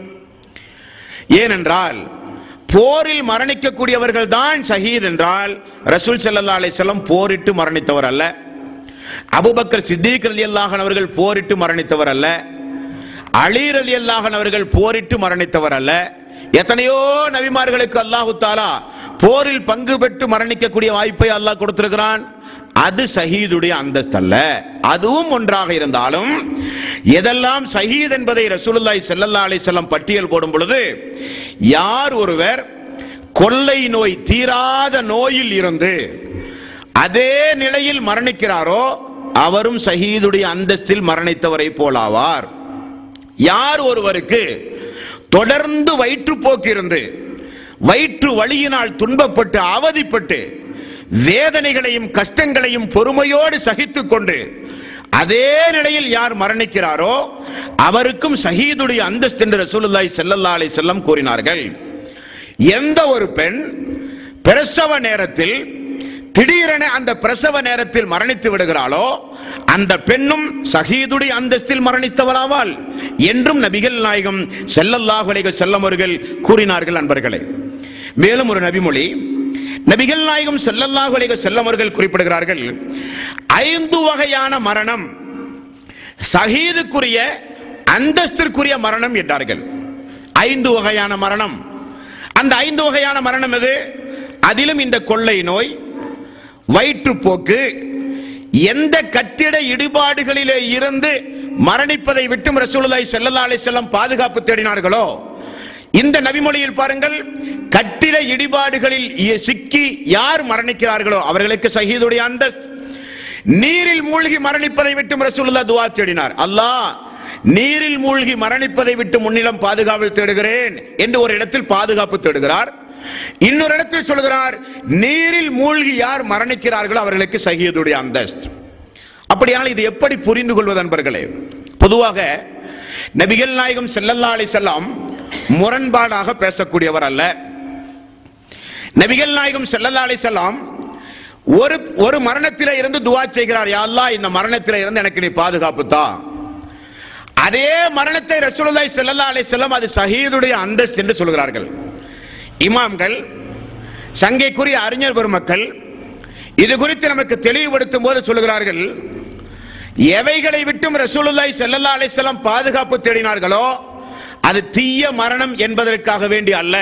ஏனென்றால் போரில் மரணிக்கக்கூடியவர்கள் தான் ஷஹீத் என்றால் ரசூல் ஸல்லல்லாஹு அலைஹி வஸல்லம் போரிட்டு மரணித்தவர் அல்ல அபூபக்கர் சித்திக் ரலியல்லாஹு அன்ஹு அவர்கள் போரிட்டு மரணித்தவர் அல்ல அலி ரலியல்லாஹு அன்ஹு அவர்கள் போரிட்டு மரணித்தவர் அல்ல எத்தனையோ நபிமார்களுக்கு அல்லாஹு தாலா போரில் பங்கு பெற்று மரணிக்கக்கூடிய வாய்ப்பை அல்லாஹ் கொடுத்திருக்கிறான் அது ஷஹீதுடைய அந்தஸ்து அல்ல அதுவும் ஒன்றாக இருந்தாலும் எதெல்லாம் ஷஹீத் என்பதை ரசூலுல்லாஹி ஸல்லல்லாஹு அலைஹி வஸல்லம் பட்டியல் போடும் பொழுது யார் ஒருவர் கொள்ளை நோய் தீராத நோயில் இருந்து அதே நிலையில் மரணிக்கிறாரோ அவரும் ஷஹீதுடைய அந்தஸ்தில் மரணித்தவரை போலாவார் யார் ஒருவருக்கு தொடர்ந்து வயிற்றுப்போக்கு இருந்து வயிற்று வலியினால் துன்பப்பட்டு அவதிப்பட்டு வேதனைகளையும் கஷ்டங்களையும் பொறுமையோடு சகித்துக் கொண்டு அதே நிலையில் யார் மரணிக்கிறாரோ அவருக்கும் ஷஹீதுடைய அந்தஸ்து என்று ரசூலுல்லாஹி ஸல்லல்லாஹு அலைஹி வஸல்லம் கூறினார்கள் எந்த ஒரு பெண் பிரசவ நேரத்தில் திடீரென அந்த பிரசவ நேரத்தில் மரணித்து விடுகிறாளோ அந்த பெண்ணும் ஷஹீதுடைய அந்தஸ்தில் மரணித்தவளாவாள் என்றும் நபிகள் நாயகம் ஸல்லல்லாஹு அலைஹி வஸல்லம் அவர்கள் கூறினார்கள் அன்பர்களே மேலும் ஒரு நபிமொழி நபிகள் நாயகம் ஸல்லல்லாஹு அலைஹி வஸல்லம் அவர்கள் குறிப்பிடுகிறார்கள் ஐந்து வகையான மரணம் ஷஹீதுக்குரிய அந்தஸ்திற்குரிய மரணம் என்றார்கள் ஐந்து வகையான மரணம் அந்த ஐந்து வகையான மரணம் எது அதிலும் இந்த கொள்ளை நோய் வயிற்றுப்போக்கு எந்த கட்டிட இடிபாடுகளிலே இருந்து மரணிப்பதை விட்டும் ரசூலுல்லாஹி ஸல்லல்லாஹு அலைஹி வஸல்லம் பாதுகாப்பு தேடினார்களோ இந்த நபிமொழியில் பாருங்கள் கட்டிட இடிபாடுகளில் இ- சிக்கி யார் மரணிக்கிறார்களோ அவர்களுக்கு ஷஹீதுடைய அந்தஸ்து நீரில் மூழ்கி மரணிப்பதை விட்டும் ரசூலுல்லாஹ் துஆ தேடினார் அல்லாஹ் நீரில் மூழ்கி மரணிப்பதை விட்டு முன்னிலம் பாதுகாவல் தேடுகிறேன் என்று ஒரு இடத்தில் பாதுகாப்பு தேடுகிறார் இன்னொரு இடத்தில் சொல்கிறார் நீரில் மூழ்கி யார் மரணிக்கிறார்களோ அவர்களுக்கு ஷஹீதுடைய அந்தஸ்து அப்படியானால் இது எப்படி புரிந்து கொள்வது அன்பர்களே பொதுவாக நபிகள் நாயகம் ஸல்லல்லாஹு அலைஹி வஸல்லம் முரண்பாடாக பேசக்கூடியவர் அல்ல நபிகள் நாயகம் ஸல்லல்லாஹு அலைஹி வஸல்லம் ஒரு ஒரு மரணத்தில இருந்து துஆ செய்கிறார் யா அல்லாஹ் இந்த மரணத்தில இருந்து எனக்கு நீ பாதுகாப்பு தா அதே மரணத்தை ரசூலுல்லாஹி ஸல்லல்லாஹு அலைஹி வஸல்லம் அது ஷஹீதுடைய அந்தஸ்து என்று சொல்கிறார்கள் இமாம்கள் சங்கைக்குரிய அறிஞர் பெருமக்கள் இது குறித்து நமக்கு தெளிவுபடுத்தும் போது சொல்கிறார்கள் எவைகளை விட்டும் ரசூலுல்லாஹி ஸல்லல்லாஹு அலைஹி வஸல்லம் பாதுகாப்பு தேடினார்களோ அது தீய மரணம் என்பதற்காக வேண்டி அல்ல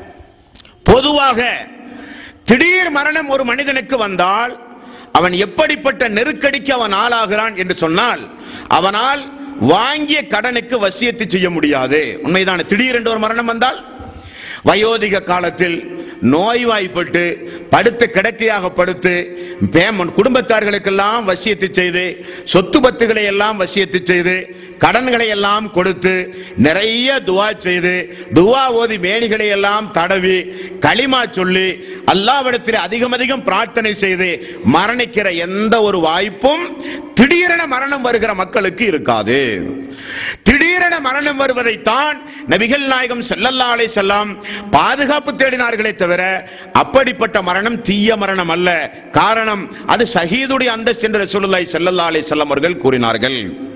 பொதுவாக திடீர் மரணம் ஒரு மனிதனுக்கு வந்தால் அவன் எப்படிப்பட்ட நெருக்கடிக்கு அவன் ஆளாகிறான் என்று சொன்னால் அவனால் வாங்கிய கடனுக்கு வசியத்து செய்ய முடியாது உண்மைதான திடீர் என்று ஒரு மரணம் வந்தால் வயோதிக காலத்தில் நோய்வாய்ப்பட்டு படுத்து கிடக்கையாக படுத்து பேமன் குடும்பத்தார்களுக்கெல்லாம் வசியத்து செய்து சொத்து பத்துகளை எல்லாம் வசியத்து செய்து கடன்களை எல்லாம் கொடுத்து நிறைய துவா செய்து துவா ஓதி மேனிகளை எல்லாம் தடவி களிமா சொல்லி அல்லாவிடத்தில் அதிகம் அதிகம் பிரார்த்தனை செய்து மரணிக்கிற எந்த ஒரு வாய்ப்பும் திடீரென மரணம் வருகிற மக்களுக்கு இருக்காது திடீரென மரணம் வருவதைத்தான் நபிகள் நாயகம் ஸல்லல்லாஹு அலைஹி செல்லாம் பாதுகாப்பு தேடினார்களே தவிர அப்படிப்பட்ட மரணம் தீய மரணம் அல்ல காரணம் அது ஷஹீதுடைய அந்தஸ்து என்று ரசூலுல்லாஹி ஸல்லல்லாஹு அலைஹி வஸல்லம் அவர்கள் கூறினார்கள்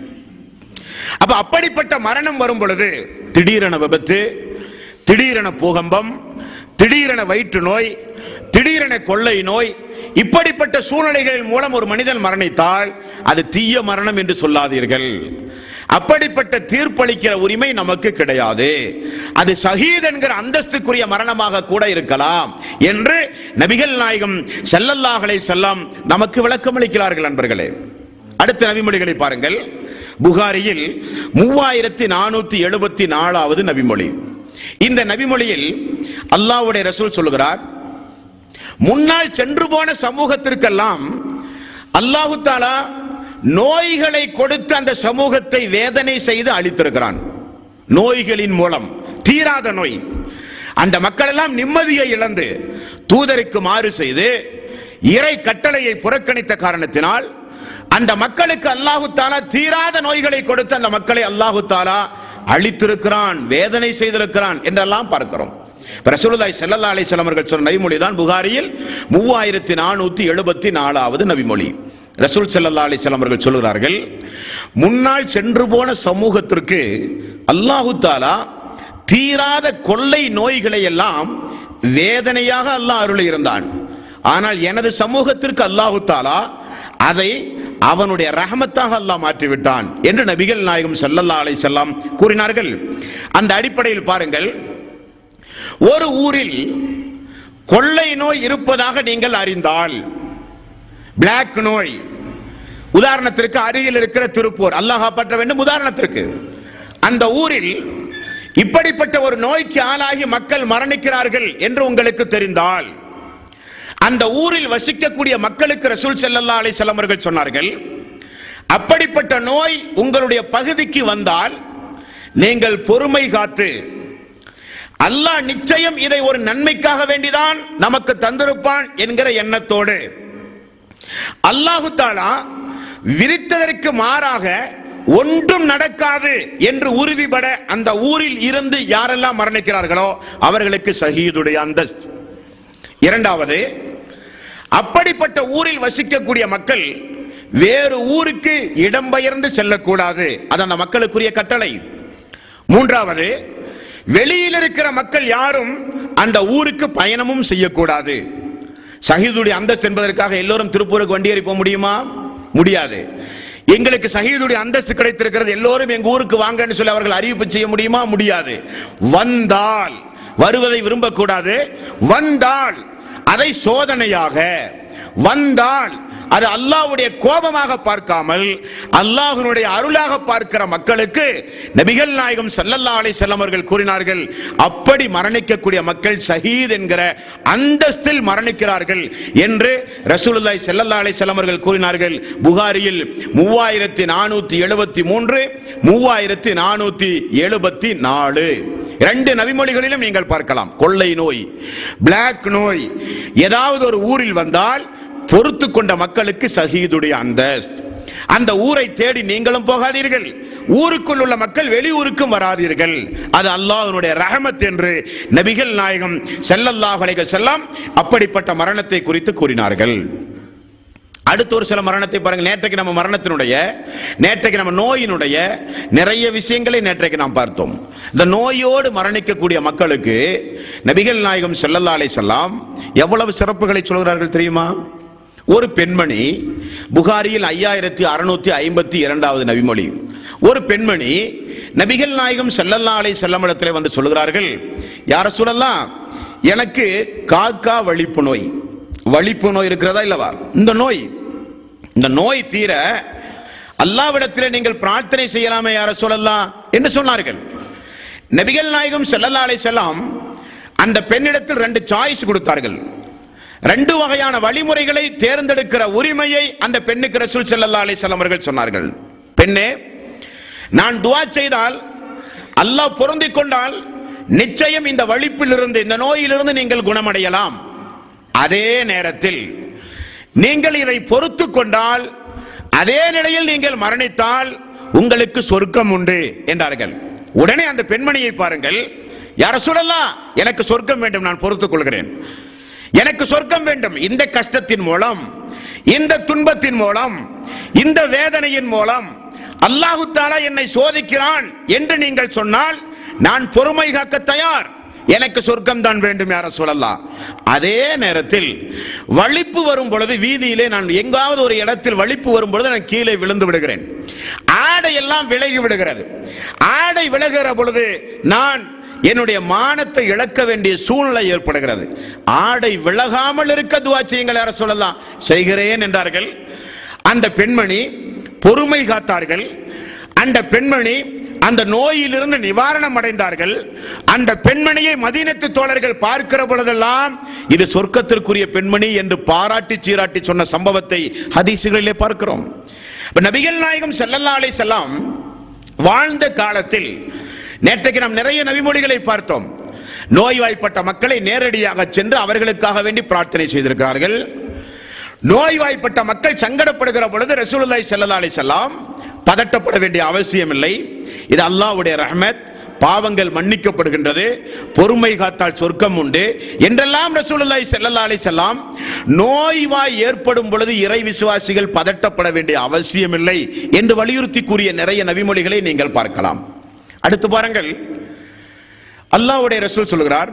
அப்ப அப்படிப்பட்ட மரணம் வரும் பொழுது திடீரென விபத்து திடீரென பூகம்பம் திடீரென வயிற்று நோய் திடீரென கொள்ளை நோய் இப்படிப்பட்ட சூழ்நிலைகள் மூலம் ஒரு மனிதன் மரணித்தால் அது தீய மரணம் என்று சொல்லாதீர்கள் அப்படிப்பட்ட தீர்ப்பளிக்கிற உரிமை நமக்கு கிடையாது அது ஷஹீத் என்கிற அந்தஸ்துக்குரிய மரணமாக கூட இருக்கலாம் என்று நபிகள் நாயகம் ஸல்லல்லாஹு அலைஹி செல்லம் நமக்கு விளக்கம் அளிக்கிறார்கள் நண்பர்களே அடுத்த நபிமொழிகளை பாருங்கள் புகாரியில் மூவாயிரத்தி நானூத்தி எழுபத்தி நாலாவது நபிமொழி இந்த நபிமொழியில் அல்லாஹ்வுடைய ரசூல் சொல்லுகிறார் முன்னால் சென்று போன சமூகத்திற்கெல்லாம் அல்லாஹு தாலா நோய்களை கொடுத்து அந்த சமூகத்தை வேதனை செய்து அழித்திருக்கிறான் நோய்களின் மூலம் தீராத நோய் அந்த மக்கள் எல்லாம் நிம்மதியை இழந்து தூதருக்கு மாறு செய்து இறை கட்டளையை புறக்கணித்த காரணத்தினால் அந்த மக்களுக்கு அல்லாஹு தாலா தீராத நோய்களை கொடுத்து அந்த மக்களை அல்லாஹு தாலா அழித்திருக்கிறான் வேதனை செய்திருக்கிறான் என்றெல்லாம் பார்க்கிறோம் ரசூலுல்லாஹி ஸல்லல்லாஹு அலைஹி வஸல்லம் அவர்கள் சொன்ன நபிமொழி தான் புகாரியில் மூவாயிரத்தி நானூத்தி எழுபத்தி நாலாவது நபிமொழி ரசூல் ஸல்லல்லாஹு அலைஹி வஸல்லம் அவர்கள் சொல்கிறார்கள் முன்னால் சென்று போன சமூகத்திற்கு அல்லாஹு தாலா தீராத கொள்ளை நோய்களை எல்லாம் வேதனையாக அல்லாஹ் அருளி இருந்தான் ஆனால் எனது சமூகத்திற்கு அல்லாஹு தாலா அதை அவனுடைய ரஹமத்தாக அல்லாஹ் மாற்றிவிட்டான் என்று நபிகள் நாயகம் ஸல்லல்லாஹு அலைஹி வஸல்லம் கூறினார்கள் அந்த அடிப்படையில் பாருங்கள் ஒரு ஊரில் கொள்ளை நோய் இருப்பதாக நீங்கள் அறிந்தால் பிளாக் நோய் உதாரணத்திற்கு அருகில் இருக்கிற திருப்பூர் அல்லாஹ் காப்பாற்ற வேண்டும் உதாரணத்திற்கு அந்த ஊரில் இப்படிப்பட்ட ஒரு நோய்க்கு ஆளாகி மக்கள் மரணிக்கிறார்கள் என்று உங்களுக்கு தெரிந்தால் அந்த ஊரில் வசிக்கக்கூடிய மக்களுக்கு ரசூல் ஸல்லல்லாஹு அலைஹி வஸல்லம் அவர்கள் சொன்னார்கள் அப்படிப்பட்ட நோய் உங்களுடைய பகுதிக்கு வந்தால் நீங்கள் பொறுமை காத்து அல்லாஹ் நிச்சயம் இதை ஒரு நன்மைக்காக வேண்டிதான் நமக்கு தந்திருப்பான் என்கிற எண்ணத்தோடு அல்லாஹு தாலா விரித்ததற்கு மாறாக ஒன்றும் நடக்காது என்று உறுதிபட அந்த ஊரில் இருந்து யாரெல்லாம் மரணிக்கிறார்களோ அவர்களுக்கு ஷஹீதுடைய அந்தஸ்து இரண்டாவது அப்படிப்பட்ட ஊரில் வசிக்கக்கூடிய மக்கள் வேறு ஊருக்கு இடம்பெயர்ந்து செல்லக்கூடாது அது அந்த மக்களுக்குரிய கட்டளை மூன்றாவது வெளியில் இருக்கிற மக்கள் யாரும் அந்த ஊருக்கு பயணமும் செய்யக்கூடாது ஷஹீதுடைய அந்தஸ்து என்பதற்காக எல்லோரும் திருப்பூருக்கு வண்டி ஏறி போக முடியுமா முடியாது எங்களுக்கு ஷஹீதுடைய அந்தஸ்து கிடைத்திருக்கிறது எல்லோரும் எங்க ஊருக்கு வாங்கன்னு சொல்லி அவர்கள் அறிவிப்பு செய்ய முடியுமா முடியாது வந்தால் வருவதை விரும்பக்கூடாது வந்தால் அதை சோதனையாக வந்தால் அது அல்லாஹ்வுடைய கோபமாக பார்க்காமல் அல்லாஹ்வினுடைய அருளாக பார்க்கிற மக்களுக்கு நபிகள் நாயகம் ஸல்லல்லாஹு அலைஹி வஸல்லம் அவர்கள் கூறினார்கள் அப்படி மரணிக்கக்கூடிய மக்கள் ஷஹீத் என்கிற அந்தஸ்தில் மரணிக்கிறார்கள் என்று ரசூலுல்லாஹி ஸல்லல்லாஹு அலைஹி வஸல்லம் அவர்கள் கூறினார்கள் புகாரியில் மூவாயிரத்தி நானூத்தி எழுபத்தி மூன்று மூவாயிரத்தி நானூத்தி எழுபத்தி நாலு ரெண்டு நபிமொழிகளிலும் நீங்கள் பார்க்கலாம் கொள்ளை நோய் பிளாக் நோய் ஏதாவது ஒரு ஊரில் வந்தால் பொறுத்து கொண்ட மக்களுக்கு ஷஹீதுடைய அந்தஸ்து அந்த ஊரை தேடி நீங்களும் போகாதீர்கள் ஊருக்குள் உள்ள மக்கள் வெளியூருக்கும் வராதீர்கள் அது அல்லாஹ்வுடைய ரஹமத் என்று நபிகள் நாயகம் ஸல்லல்லாஹு அலைஹி வஸல்லம் அப்படிப்பட்ட மரணத்தை குறித்து கூறினார்கள் அடுத்து ஒரு சில மரணத்தை பாருங்க நேற்றைக்கு நம்ம மரணத்தினுடைய நேற்றைக்கு நம்ம நோயினுடைய நிறைய விஷயங்களை நேற்றைக்கு நாம் பார்த்தோம் இந்த நோயோடு மரணிக்கக்கூடிய மக்களுக்கு நபிகள் நாயகம் ஸல்லல்லாஹு அலைஹி வஸல்லம் எவ்வளவு சிறப்புகளை சொல்கிறார்கள் தெரியுமா ஒரு பெண்மணி புகாரியில் ஐயாயிரத்தி அறுநூத்தி ஐம்பத்தி இரண்டாவது நபிமொழி ஒரு பெண்மணி நபிகள் நாயகம் ஸல்லல்லாஹு அலைஹி வஸல்லம் இடத்திலே வந்து சொல்கிறார்கள் யார சொல்லலாம் எனக்கு காக்கா வலிப்பு நோய் வலிப்பு நோய் இருக்கிறதா இல்லவா இந்த நோய் இந்த நோய் தீர அல்லாவிடத்தில் நீங்கள் பிரார்த்தனை செய்யலாமே யார சொல்லலாம் என்று சொன்னார்கள் நபிகள் நாயகம் ஸல்லல்லாஹு அலைஹி வஸல்லம் அந்த பெண்ணிடத்தில் ரெண்டு சாய்ஸ் கொடுத்தார்கள் ரெண்டு வகையான வழிமுறைகளை தேர்ந்தெடுக்கிற உரிமையை அந்த பெண்ணுக்கு ரசூல் ஸல்லல்லாஹு அலைஹி வஸல்லம் அவர்கள் சொன்னார்கள் பெண்ணே நான் துஆ செய்தால் அல்லாஹ் பொருந்திக் கொண்டால் நிச்சயம் இந்த வலிப்பிலிருந்து இந்த நோயிலிருந்து நீங்கள் குணமடையலாம் அதே நேரத்தில் நீங்கள் இதை பொறுத்து கொண்டால் அதே நிலையில் நீங்கள் மரணித்தால் உங்களுக்கு சொர்க்கம் உண்டு என்றார்கள் உடனே அந்த பெண்மணியை பாருங்கள் யார சொல்லலாம் எனக்கு சொர்க்கம் வேண்டும் நான் பொறுத்துக் கொள்கிறேன் எனக்கு சொர்க்கம் வேண்டும் இந்த கஷ்டத்தின் மூலம் இந்த துன்பத்தின் மூலம் இந்த வேதனையின் மூலம் அல்லாஹு தாலா என்னை சோதிக்கிறான் என்று நீங்கள் சொன்னால் நான் பொறுமை காக்க தயார் எனக்கு சொர்க்கம் தான் வேண்டும் யார சொல்லலாம் அதே நேரத்தில் வலிப்பு வரும் பொழுது வீதியிலே நான் எங்காவது ஒரு இடத்தில் வலிப்பு வரும் பொழுது நான் கீழே விழுந்து விடுகிறேன் ஆடை எல்லாம் விலகி விடுகிறது ஆடை விலகுகிற பொழுது நான் என்னுடைய மானத்தை இழக்க வேண்டிய சூழ்நிலை ஏற்படுகிறது ஆடை விலகாமல் இருக்க துவா செய்யுங்கள் யார சொல்லலாம் செய்கிறேன் என்றார்கள் அந்த பெண்மணி பொறுமை காத்தார்கள் அந்த பெண்மணி அந்த நோயிலிருந்து நிவாரணம் அடைந்தார்கள் அந்த பெண்மணியை மதீனத்து தோழர்கள் பார்க்கிற பொழுதெல்லாம் இது சொர்க்கத்திற்குரிய பெண்மணி என்று பாராட்டி சீராட்டி சொன்ன சம்பவத்தை ஹதீசுகளிலே பார்க்கிறோம் இப்ப நபிகள் நாயகம் ஸல்லல்லாஹு அலைஹி செல்லாம் வாழ்ந்த காலத்தில் நேற்றைக்கு நாம் நிறைய நபிமொழிகளை பார்த்தோம் நோய்வாய்ப்பட்ட மக்களை நேரடியாக சென்று அவர்களுக்காக வேண்டி பிரார்த்தனை செய்திருக்கிறார்கள் நோய்வாய்ப்பட்ட மக்கள் சங்கடப்படுகிற பொழுது ரசூலுல்லாஹி ஸல்லல்லாஹு அலைஹி வஸல்லம் பதட்டப்பட வேண்டிய அவசியம் இல்லை இது அல்லாஹ்வுடைய ரஹ்மத் பாவங்கள் மன்னிக்கப்படுகின்றது பொறுமை காத்தால் சொர்க்கம் உண்டு என்றெல்லாம் ரசூலுல்லாஹி ஸல்லல்லாஹு அலைஹி வஸல்லம் நோய்வாய் ஏற்படும் பொழுது இறை விசுவாசிகள் பதட்டப்பட வேண்டிய அவசியம் இல்லை என்று வலியுறுத்தி கூறிய நிறைய நபிமொழிகளை நீங்கள் பார்க்கலாம் அடுத்து பாருங்கள் அல்லாஹ்வுடைய ரசூல் சொல்கிறார்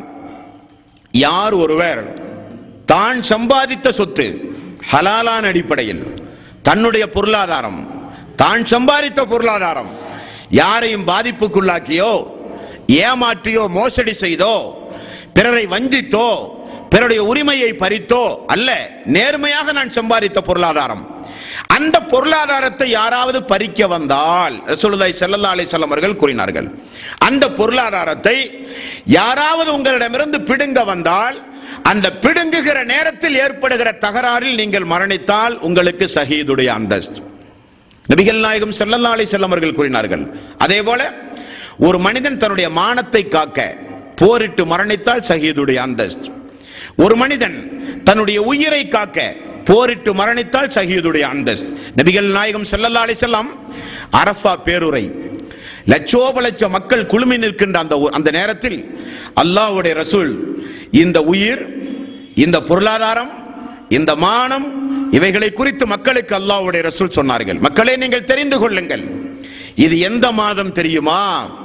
யார் ஒருவர் தான் சம்பாதித்த சொத்து ஹலாலான அடிப்படையில் தன்னுடைய பொருளாதாரம் தான் சம்பாதித்த பொருளாதாரம் யாரையும் பாதிப்புக்குள்ளாக்கியோ ஏமாற்றியோ மோசடி செய்தோ பிறரை வஞ்சித்தோ பிறருடைய உரிமையை பறித்தோ அல்ல நேர்மையாக நான் சம்பாதித்த பொருளாதாரம் அந்த பொருளாதாரத்தை யாராவது பறிக்க வந்தால் ரசூலுல்லாஹி ஸல்லல்லாஹு அலைஹி வஸல்லம் அவர்கள் கூறினார்கள் அந்த பொருளாதாரத்தை யாராவது உங்களிடமிருந்து பிடுங்க வந்தால் அந்த பிடுங்குகிற நேரத்தில் ஏற்படுகிற தகராறில் நீங்கள் மரணித்தால் உங்களுக்கு ஷஹீதுடைய அந்தஸ்து நபிகள் நாயகம் ஸல்லல்லாஹு அலைஹி வஸல்லம் அவர்கள் கூறினார்கள் அதே போல ஒரு மனிதன் தன்னுடைய மானத்தை காக்க போரிட்டு மரணித்தால் ஷஹீதுடைய அந்தஸ்து ஒரு மனிதன் தன்னுடைய உயிரை காக்க போரிட்டு மரணித்தால் ஷஹீதுடைய அந்தஸ்து நபிகள் நாயகம் ஸல்லல்லாஹு அலைஹி வஸல்லம் அரஃபா பேருரை லட்சோப லட்ச மக்கள் குழுமி நிற்கின்ற அந்த ஒ- அந்த நேரத்தில் அல்லாஹ்வுடைய ரசூல் இந்த உயிர் இந்த பொருளாதாரம் இந்த மானம் இவைகளை குறித்து மக்களுக்கு அல்லாஹ்வுடைய ரசூல் சொன்னார்கள் மக்களே நீங்கள் தெரிந்து கொள்ளுங்கள் இது எந்த மாதம் தெரியுமா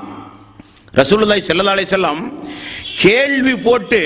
ரசூலுல்லாஹி ஸல்லல்லாஹு அலைஹி வஸல்லம் கேள்வி போட்டு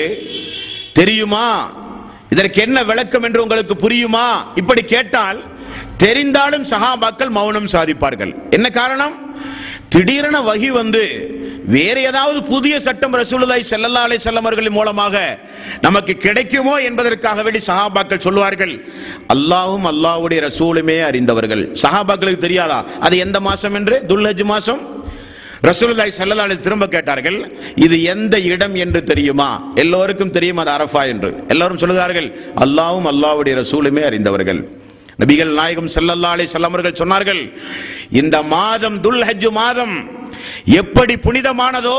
தெரியுமா இதற்கு என்ன விளக்கம் என்று உங்களுக்கு புரியுமா இப்படி கேட்டால் தெரிந்தாலும் சஹாபாக்கள் மௌனம் சாதிப்பார்கள் என்ன காரணம் திடீரென வகி வந்து வேற ஏதாவது புதிய சட்டம் ரசூலுல்லாஹி ஸல்லல்லாஹு அலைஹி வஸல்லம் அவர்களின் மூலமாக நமக்கு கிடைக்குமோ என்பதற்காக வேண்டி சஹாபாக்கள் சொல்வார்கள் அல்லாஹ்வும் அல்லாஹ்வுடைய ரசூலுமே அறிந்தவர்கள் சஹாபாக்களுக்கு தெரியாதா அது எந்த மாசம் என்று துல்ஹஜ் மாசம் ரசூலுல்லாஹி ஸல்லல்லாஹு அலைஹி திரும்ப கேட்டார்கள் இது எந்த இடம் என்று தெரியுமா எல்லோருக்கும் தெரியும் அது அரஃபா என்று எல்லாரும் சொல்லுகிறார்கள் அல்லாஹ்வும் அல்லாஹ்வுடைய ரசூலுமே அறிந்தவர்கள் நபிகள் நாயகம் ஸல்லல்லாஹு அலைஹி வஸல்லம் அவர்கள் சொன்னார்கள் இந்த மாதம் துல்ஹஜ் மாதம் எப்படி புனிதமானதோ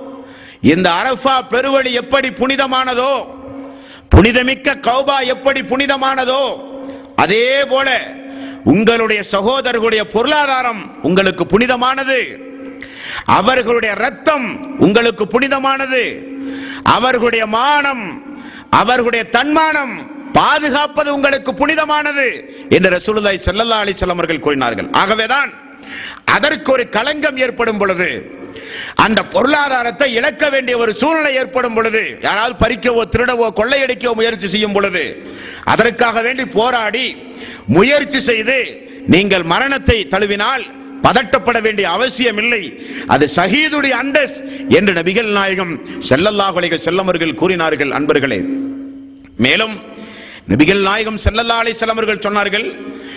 இந்த அரஃபா பெருவழி எப்படி புனிதமானதோ புனிதமிக்க கௌபா எப்படி புனிதமானதோ அதே போல உங்களுடைய சகோதரர்களுடைய பொருளாதாரம் உங்களுக்கு புனிதமானது அவர்களுடைய ரத்தம் உங்களுக்கு புனிதமானது அவர்களுடைய மானம் அவர்களுடைய தன்மானம் பாதுகாப்பது உங்களுக்கு புனிதமானது என்று ரசூலுல்லாஹி ஸல்லல்லாஹு அலைஹி வஸல்லம் அவர்கள் கூறினார்கள் ஆகவேதான் அதற்கு ஒரு களங்கம் ஏற்படும் பொழுது அந்த பொருளாதாரத்தை இழக்க வேண்டிய ஒரு சூழ்நிலை ஏற்படும் பொழுது யாராவது பறிக்கவோ திருடவோ கொள்ளையடிக்கவோ முயற்சி செய்யும் பொழுது அதற்காக வேண்டி போராடி முயற்சி செய்து நீங்கள் மரணத்தை தழுவினால் பதட்டப்பட வேண்டிய அவசியம் இல்லை அது ஷஹீதுடைய அந்தஸ் என்று நபிகள் நாயகம் ஸல்லல்லாஹு அலைஹி வஸல்லம் அவர்கள் கூறினார்கள் அன்பர்களே மேலும் நபிகள் நாயகம் ஸல்லல்லாஹு அலைஹி வஸல்லம் அவர்கள் சொன்னார்கள்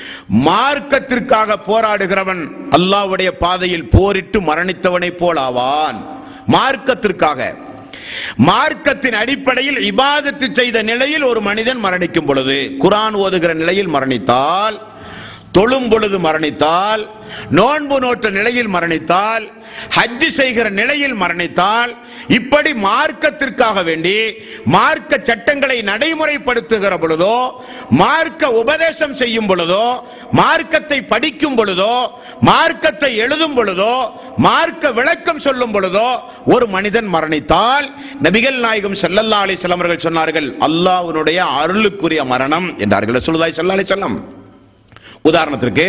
மார்க்கத்திற்காக போராடுகிறவன் அல்லாஹ்வுடைய பாதையில் போரிட்டு மரணித்தவனைப் போல் ஆவான் மார்க்கத்திற்காக மார்க்கத்தின் அடிப்படையில் இபாதத்து செய்த நிலையில் ஒரு மனிதன் மரணிக்கும் பொழுது குரான் ஓதுகிற நிலையில் மரணித்தால் தொழும் பொழுது மரணித்தால் நோன்பு நோட்ட நிலையில் மரணித்தால் ஹஜ் செய்கிற நிலையில் மரணித்தால் இப்படி மார்க்கத்திற்காக வேண்டி மார்க்க சட்டங்களை நடைமுறைப்படுத்துகிற பொழுதோ மார்க்க உபதேசம் செய்யும் பொழுதோ மார்க்கத்தை படிக்கும் பொழுதோ மார்க்கத்தை எழுதும் பொழுதோ மார்க்க விளக்கம் சொல்லும் பொழுதோ ஒரு மனிதன் மரணித்தால் நபிகள் நாயகம் ஸல்லல்லாஹு அலைஹி வஸல்லம் அவர்கள் சொன்னார்கள் அல்லாஹ்வுடைய அருளுக்குரிய மரணம் என்றார்கள் ரசூலுல்லாஹி ஸல்லல்லாஹு அலைஹி வஸல்லம் உதாரணத்திற்கு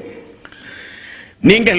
நீங்கள்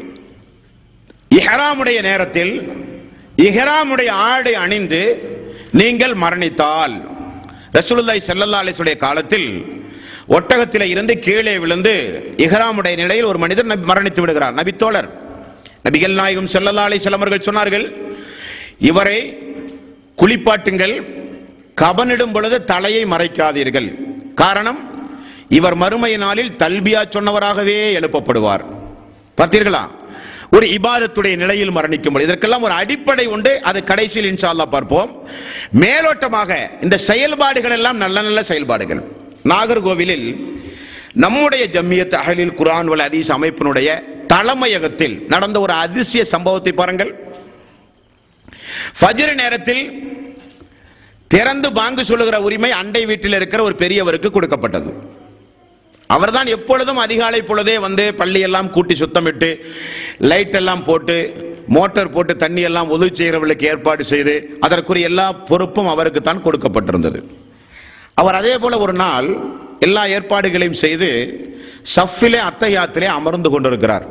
இஹ்ராமுடைய நேரத்தில் இஹ்ராமுடைய ஆடை அணிந்து நீங்கள் மரணித்தால் ரசூலுல்லாஹி ஸல்லல்லாஹு அலைஹி வஸல்லம் காலத்தில் ஒட்டகத்திலே இருந்து கீழே விழுந்து இஹ்ராமுடைய நிலையில் ஒரு மனிதர் நபி- மரணித்து விடுகிறார் நபித்தோழர் நபிகள் நாயகம் ஸல்லல்லாஹு அலைஹி வஸல்லம் அவர்கள் சொன்னார்கள் இவரை குளிப்பாட்டுங்கள் கபனிடும் பொழுது தலையை மறைக்காதீர்கள் காரணம் இவர் மறுமை நாளில் தல்பியா சொன்னவராகவே எழுப்பப்படுவார் பார்த்தீர்களா ஒரு இபாதத்துடைய நிலையில் மரணிக்கும் பொழுது இதற்கெல்லாம் ஒரு அடிப்படை உண்டு அது கடைசியில் இன்ஷா அல்லாஹ் பார்ப்போம் மேலோட்டமாக இந்த செயல்பாடுகள் எல்லாம் நல்ல நல்ல செயல்பாடுகள் நாகர்கோவிலில் நம்முடைய ஜம்மியத் அகலில் குர்ஆன் வல் ஹதீஸ் அமைப்பினுடைய தலைமையகத்தில் நடந்த ஒரு அதிசய சம்பவத்தை பாருங்கள் ஃபஜ்ர் நேரத்தில் திறந்து பாங்கு சொல்லுகிற உரிமை அண்டை வீட்டில் இருக்கிற ஒரு பெரியவருக்கு கொடுக்கப்பட்டது அவர்தான் எப்பொழுதும் அதிகாலை பொழுதே வந்து பள்ளியெல்லாம் கூட்டி சுத்தமிட்டு லைட் எல்லாம் போட்டு மோட்டார் போட்டு தண்ணி எல்லாம் உதவி செய்கிறவர்களுக்கு ஏற்பாடு செய்து அதற்குரிய எல்லா பொறுப்பும் அவருக்கு தான் கொடுக்கப்பட்டிருந்தது அவர் அதே போல ஒரு நாள் எல்லா ஏற்பாடுகளையும் செய்து சஃபிலே அத்தையாத்திலே அமர்ந்து கொண்டிருக்கிறார்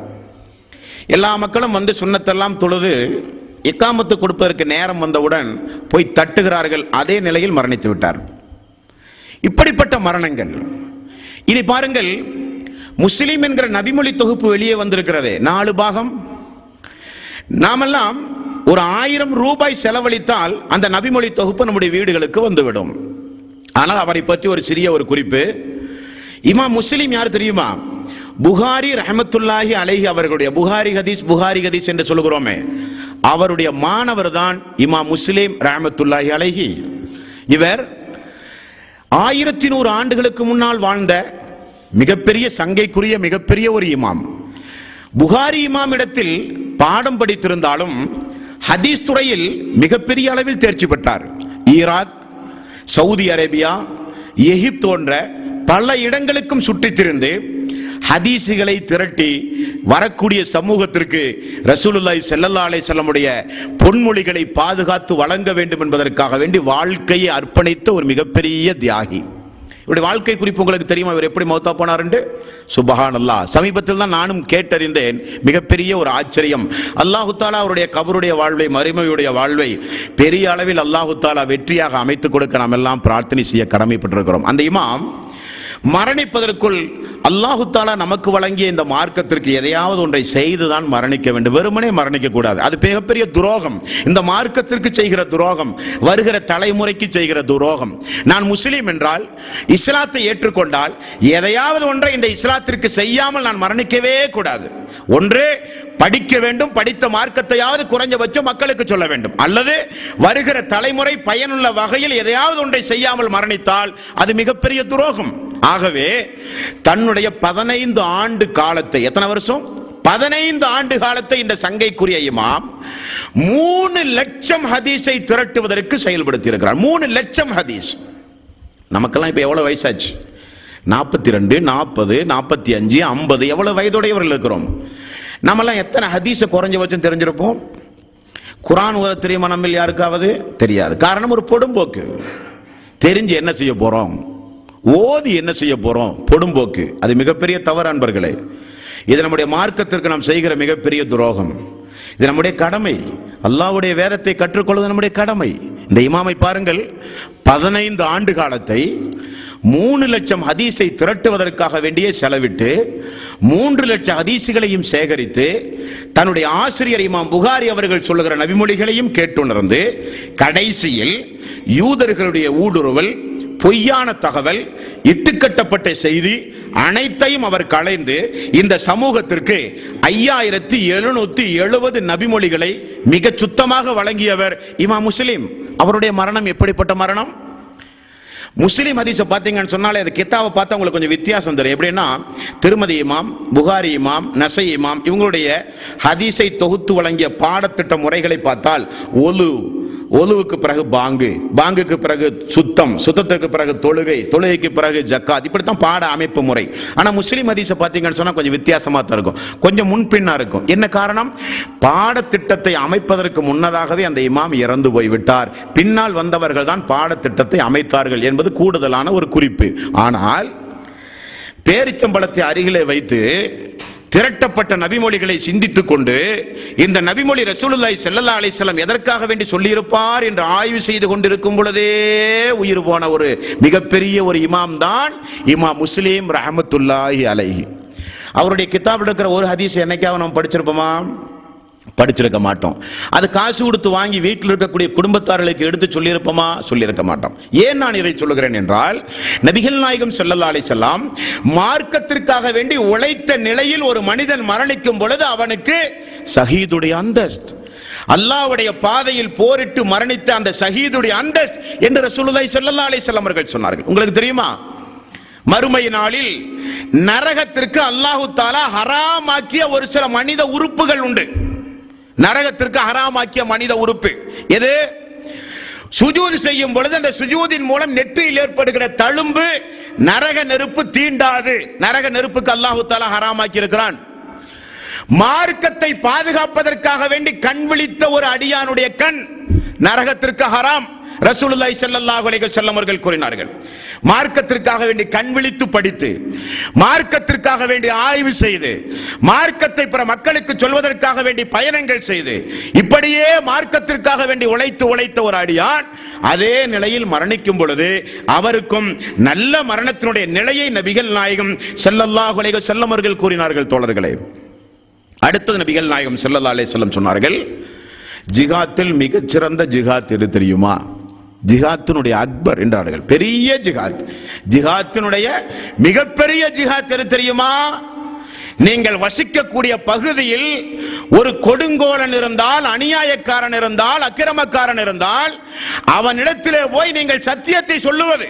எல்லா மக்களும் வந்து சுண்ணத்தெல்லாம் தொழுது இக்காமத்து கொடுப்பதற்கு நேரம் வந்தவுடன் போய் தட்டுகிறார்கள் அதே நிலையில் மரணித்து விட்டார் இப்படிப்பட்ட மரணங்கள் இனி பாருங்கள் முஸ்லிம் என்கிற நபிமொழி தொகுப்பு வெளியே வந்திருக்கிறதே நாலு பாகம் நாமெல்லாம் ஒரு ஆயிரம் ரூபாய் செலவழித்தால் அந்த நபிமொழி தொகுப்பு நம்முடைய வீடுகளுக்கு வந்துவிடும் ஆனால் அவரை பற்றி ஒரு சிறிய ஒரு குறிப்பு இமாம் முஸ்லிம் யார் தெரியுமா புகாரி ரஹமத்துல்லாஹி அலைஹி அவர்களுடைய புகாரி ஹதீஸ் புகாரி ஹதீஸ் என்று சொல்லுகிறோமே அவருடைய மாணவர் தான் இமாம் முஸ்லிம் ரஹமத்துல்லாஹி அலைஹி இவர் ஆயிரத்தி நூறு ஆண்டுகளுக்கு முன்னால் வாழ்ந்த மிகப்பெரிய சங்கைக்குரிய மிகப்பெரிய ஒரு இமாம் புகாரி இமாம் இடத்தில் பாடம் படித்திருந்தாலும் ஹதீஸ் துறையில் மிகப்பெரிய அளவில் தேர்ச்சி பெற்றார் ஈராக் சவுதி அரேபியா எகிப்து போன்ற பல இடங்களுக்கும் சுற்றித் திரிந்து ஹதீசுகளை திரட்டி வரக்கூடிய சமூகத்திற்கு ரசூலுல்லாஹி ஸல்லல்லாஹு அலைஹி வஸல்லமுடைய பொன்மொழிகளை பாதுகாத்து வழங்க வேண்டும் என்பதற்காக வேண்டி வாழ்க்கையை அர்ப்பணித்த ஒரு மிகப்பெரிய தியாகி இவருடைய வாழ்க்கை குறிப்பு உங்களுக்கு தெரியுமா இவர் எப்படி மௌத்தா போனாருண்டு சுபஹான் அல்லாஹ் சமீபத்தில் தான் நானும் கேட்டறிந்தேன் மிகப்பெரிய ஒரு ஆச்சரியம் அல்லாஹு தாலா அவருடைய கபருடைய வாழ்வை மறுமையுடைய வாழ்வை பெரிய அளவில் அல்லாஹு தாலா வெற்றியாக அமைத்துக் கொடுக்க நாம் எல்லாம் பிரார்த்தனை செய்ய கடமைப்பட்டிருக்கிறோம் அந்த இமாம் மரணிப்பதற்குள் அல்லாஹு தாலா நமக்கு வழங்கிய இந்த மார்க்கத்திற்கு எதையாவது ஒன்றை செய்துதான் மரணிக்க வேண்டும் வெறுமனே மரணிக்க கூடாது அது மிகப்பெரிய துரோகம் இந்த மார்க்கத்திற்கு செய்கிற துரோகம் வருகிற தலைமுறைக்கு செய்கிற துரோகம் நான் முஸ்லீம் என்றால் இஸ்லாத்தை ஏற்றுக்கொண்டால் எதையாவது ஒன்றை இந்த இஸ்லாத்திற்கு செய்யாமல் நான் மரணிக்கவே கூடாது ஒன்று படிக்க வேண்டும் படித்த மார்க்கத்தையாவது குறைஞ்சபட்சம் மக்களுக்கு சொல்ல வேண்டும் அல்லது வருகிற தலைமுறை பயனுள்ள வகையில் எதையாவது ஒன்றை செய்யாமல் மரணித்தால் அது மிகப்பெரிய துரோகம் ஆகவே தன்னுடைய பதினைந்து ஆண்டு காலத்தை எத்தனை வருஷம் பதினைந்து ஆண்டு காலத்தை இந்த சங்கைக்குரிய இமாம் மூணு லட்சம் ஹதீஸை திரட்டுவதற்கு செயல்படுத்தி இருக்கிறார் மூணு லட்சம் ஹதீஸ் நமக்கெல்லாம் இப்ப எவ்வளவு வயசாச்சு நாற்பத்தி ரெண்டு நாற்பது நாற்பத்தி அஞ்சு ஐம்பது எவ்வளவு வயதுடையவர்கள் இருக்கிறோம் நம்மெல்லாம் எத்தனை ஹதீஸை குறைஞ்சபட்சம் தெரிஞ்சிருப்போம் குரான் ஓத தெரியுமா நம்மில் யாருக்காவது தெரியாது காரணம் ஒரு பொடும்போக்கு தெரிஞ்சு என்ன செய்ய போறோம் ஓதி என்ன செய்ய போறோம் பொடும்போக்கு அது மிகப்பெரிய தவறு அன்பர்களே இது நம்முடைய மார்க்கத்திற்கு நாம் செய்கிற மிகப்பெரிய துரோகம் இது நம்முடைய கடமை அல்லாஹ்வுடைய வேதத்தை கற்றுக்கொள்வது நம்முடைய கடமை இந்த இமாமை பாருங்கள் பதினைந்து ஆண்டு காலத்தை மூணு லட்சம் ஹதீஸை திரட்டுவதற்காக வேண்டிய செலவிட்டு மூன்று லட்சம் ஹதீசுகளையும் சேகரித்து தன்னுடைய ஆசிரியர் இமாம் புகாரி அவர்கள் சொல்லுகிற நபிமொழிகளையும் கேட்டுணர்ந்து கடைசியில் யூதர்களுடைய ஊடுருவல் பொய்யான தகவல் இட்டுக்கட்டப்பட்ட செய்தி அனைத்தையும் அவர் களைந்து இந்த சமூகத்திற்கு ஐயாயிரத்தி எழுநூத்தி எழுபது நபிமொழிகளை மிக சுத்தமாக வழங்கியவர் இமா முஸ்லிம் அவருடைய மரணம் எப்படிப்பட்ட மரணம் முஸ்லிம் ஹதீஸை பார்த்தீங்கன்னு சொன்னாலே அந்த கித்தாவை பார்த்தா உங்களுக்கு கொஞ்சம் வித்தியாசம் தெரியும் எப்படின்னா திருமதி இமாம் புகாரி இமாம் நசை இமாம் இவங்களுடைய ஹதீஸை தொகுத்து வழங்கிய பாடத்திட்ட முறைகளை பார்த்தால் ஒலு ஒலுவுக்கு பிறகு பாங்கு பாங்குக்கு பிறகு சுத்தம் சுத்தத்துக்கு பிறகு தொழுகை தொழுகைக்கு பிறகு ஜக்காத் இப்படித்தான் பாட அமைப்பு முறை ஆனா முஸ்லிம் ஹதீஸை பார்த்தீங்கன்னு சொன்னா கொஞ்சம் வித்தியாசமா தான் இருக்கும் கொஞ்சம் முன்பின்னா இருக்கும் என்ன காரணம் பாடத்திட்டத்தை அமைப்பதற்கு முன்னதாகவே அந்த இமாம் இறந்து போய்விட்டார் பின்னால் வந்தவர்கள் தான் பாடத்திட்டத்தை அமைத்தார்கள் என்பது கூடுதலான ஒரு குறிப்பு ஆனால் பேரிச்சம்பழத்தை அருகிலே வைத்து திரட்டப்பட்ட நபிமொழிகளை சிந்தித்துக் கொண்டு இந்த நபிமொழி ரசூலுல்லாஹி ஸல்லல்லாஹு அலைஹி வஸல்லம் எதற்காக வேண்டி சொல்லியிருப்பார் என்று ஆய்வு செய்து கொண்டிருக்கும் பொழுதே உயிர் போன ஒரு மிகப்பெரிய ஒரு இமாம் தான் இமாம் முஸ்லீம் ரஹமத்துல்லாஹி அலைஹி அவருடைய கிதாபில் இருக்கிற ஒரு ஹதீஸ் என்னைக்காவது நம்ம படிச்சிருப்போமா படிச்சிருக்க மாட்டோம் அது காசு கொடுத்து வாங்கி வீட்டில் இருக்கக்கூடிய குடும்பத்தார்களுக்கு எடுத்து சொல்லியிருப்போமா சொல்லியிருக்க மாட்டோம் ஏன் நான் இதை சொல்லுகிறேன் என்றால் நபிகள் நாயகம் ஸல்லல்லாஹு அலைஹி வஸல்லம் மார்க்கத்திற்காக வேண்டி உழைத்த நிலையில் ஒரு மனிதன் மரணிக்கும் பொழுது அவனுக்கு ஷஹீதுடைய அந்தஸ்து அல்லாஹ்வுடைய பாதையில் போரிட்டு மரணித்த அந்த ஷஹீதுடைய அந்தஸ்த் என்று ரசூலுல்லாஹி ஸல்லல்லாஹு அலைஹி வஸல்லம் அவர்கள் சொன்னார்கள் உங்களுக்கு தெரியுமா மறுமை நாளில் நரகத்திற்கு அல்லாஹு தாலா ஹராமாக்கிய ஒரு சில மனித உறுப்புகள் உண்டு நரகத்திற்கு ஹராமாக்கிய மனித உறுப்பு எது சுஜூது செய்யும் பொழுது அந்த சுஜூதின் மூலம் நெற்றியில் ஏற்படுகிற தழும்பு நரக நெருப்பு தீண்டாது நரக நெருப்புக்கு அல்லாஹு தாலா ஹராமாக்கி இருக்கிறான் மார்க்கத்தை பாதுகாப்பதற்காக வேண்டி கண் விழித்த ஒரு அடியானுடைய கண் நரகத்திற்கு ஹராம் ரசூலுல்லாஹி ஸல்லல்லாஹு அலைஹி வஸல்லம் அவர்கள் கூறினார்கள் மார்க்கத்திற்காக வேண்டி கண் விழித்து படித்து மார்க்கத்திற்காக வேண்டி ஆய்வு செய்து மார்க்கத்தை பிற மக்களுக்கு சொல்வதற்காக வேண்டி பயணங்கள் செய்து இப்படியே மார்க்கத்திற்காக வேண்டி உழைத்து உழைத்த ஒரு அடியான் அதே நிலையில் மரணிக்கும் பொழுது அவருக்கும் நல்ல மரணத்தினுடைய நிலையை நபிகள் நாயகம் ஸல்லல்லாஹு அலைஹி வஸல்லம் அவர்கள் கூறினார்கள் தோழர்களே அடுத்தது நபிகள் நாயகம் ஸல்லல்லாஹு அலைஹி வஸல்லம் சொன்னார்கள் ஜிகாத்தில் மிகச்சிறந்த ஜிகாத் எது தெரியுமா ஜிஹாத்தினுடைய அக்பர் என்றார்கள் பெரிய ஜிஹாத் ஜிஹாத்தினுடைய மிகப்பெரிய ஜிஹாத் எது தெரியுமா நீங்கள் வசிக்கக்கூடிய பகுதியில் ஒரு கொடுங்கோலன் இருந்தால் அநியாயக்காரன் இருந்தால் அக்கிரமக்காரன் இருந்தால் அவனிடத்திலே போய் நீங்கள் சத்தியத்தை சொல்லுவது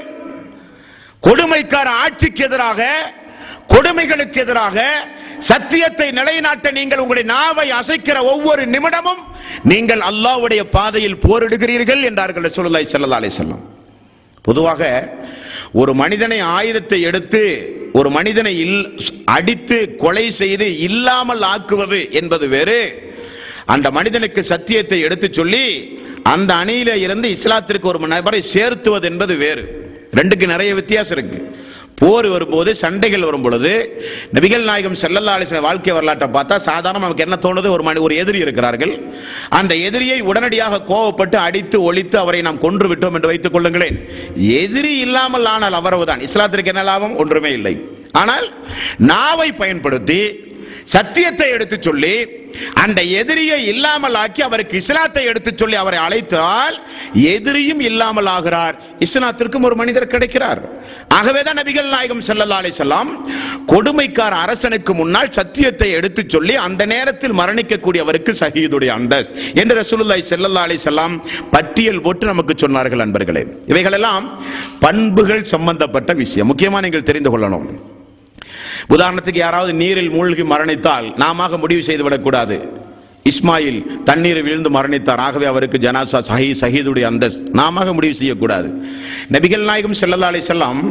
கொடுமைக்கார ஆட்சிக்கு எதிராக கொடுமைகளுக்கு எதிராக சத்தியத்தை நிலைநாட்ட நீங்கள் உங்களுடைய நாவை அசைக்கிற ஒவ்வொரு நிமிடமும் நீங்கள் அல்லாஹ்வுடைய பாதையில் போரிடுகிறீர்கள் என்றார்கள் ரசூலுல்லாஹி ஸல்லல்லாஹு அலைஹி வஸல்லம் பொதுவாக ஒரு மனிதனை ஆயுதத்தை எடுத்து ஒரு மனிதனை இல் அடித்து கொலை செய்து இல்லாமல் ஆக்குவது என்பது வேறு அந்த மனிதனுக்கு சத்தியத்தை எடுத்து சொல்லி அந்த அணியில இருந்து இஸ்லாத்திற்கு ஒரு நபரை சேர்த்துவது என்பது வேறு ரெண்டுக்கு நிறைய வித்தியாசம் இருக்கு போர் வரும்போது சண்டைகள் வரும் பொழுது நபிகள் நாயகம் ஸல்லல்லாஹு அலைஹி வஸல்லம் வாழ்க்கை வரலாற்றை பார்த்தா சாதாரண நமக்கு என்ன தோணுது ஒரு மனி ஒரு எதிரி இருக்கிறார்கள் அந்த எதிரியை உடனடியாக கோவப்பட்டு அடித்து ஒழித்து அவரை நாம் கொன்று விட்டோம் என்று வைத்துக் கொள்ளுங்களேன் எதிரி இல்லாமல் ஆனால் அவரவுதான் இஸ்லாத்திற்கு என்ன லாபம் ஒன்றுமே இல்லை ஆனால் நாவை பயன்படுத்தி சத்தியத்தை எடுத்து சொல்லி அந்த எதிரியை இல்லாமல் ஆக்கி அவருக்கு இஸ்லாத்தை எடுத்து சொல்லி அவரை அழைத்தால் எதிரியும் இல்லாமல் ஆகிறார் இஸ்லாத்திற்கும் ஒரு மனிதர் கிடைக்கிறார் ஆகவேதான் நபிகள் நாயகம் ஸல்லல்லாஹு அலைஹி வஸல்லம் கொடுமைக்கார அரசனுக்கு முன்னால் சத்தியத்தை எடுத்து சொல்லி அந்த நேரத்தில் மரணிக்கக்கூடியவருக்கு ஷஹீதுடைய அந்தஸ் என்று ரசூலுல்லாஹி ஸல்லல்லாஹு அலைஹி வஸல்லம் பட்டியல் போட்டு நமக்கு சொன்னார்கள் நண்பர்களே இவைகளெல்லாம் பண்புகள் சம்பந்தப்பட்ட விஷயம் முக்கியமா நீங்கள் தெரிந்து கொள்ளணும் உதாரணத்துக்கு யாராவது நீரில் மூழ்கி மரணித்தால் நாம முடிவு செய்து விடக்கூடாது இஸ்மாயில் தண்ணீர் விழுந்து மரணித்தார் ஆகவே அவருக்கு ஜனாசா சஹி சஹீதுடைய அந்தஸ் நாம முடிவு செய்யக்கூடாது நபிகள் நாயகம் ஸல்லல்லாஹு அலைஹி வஸல்லம்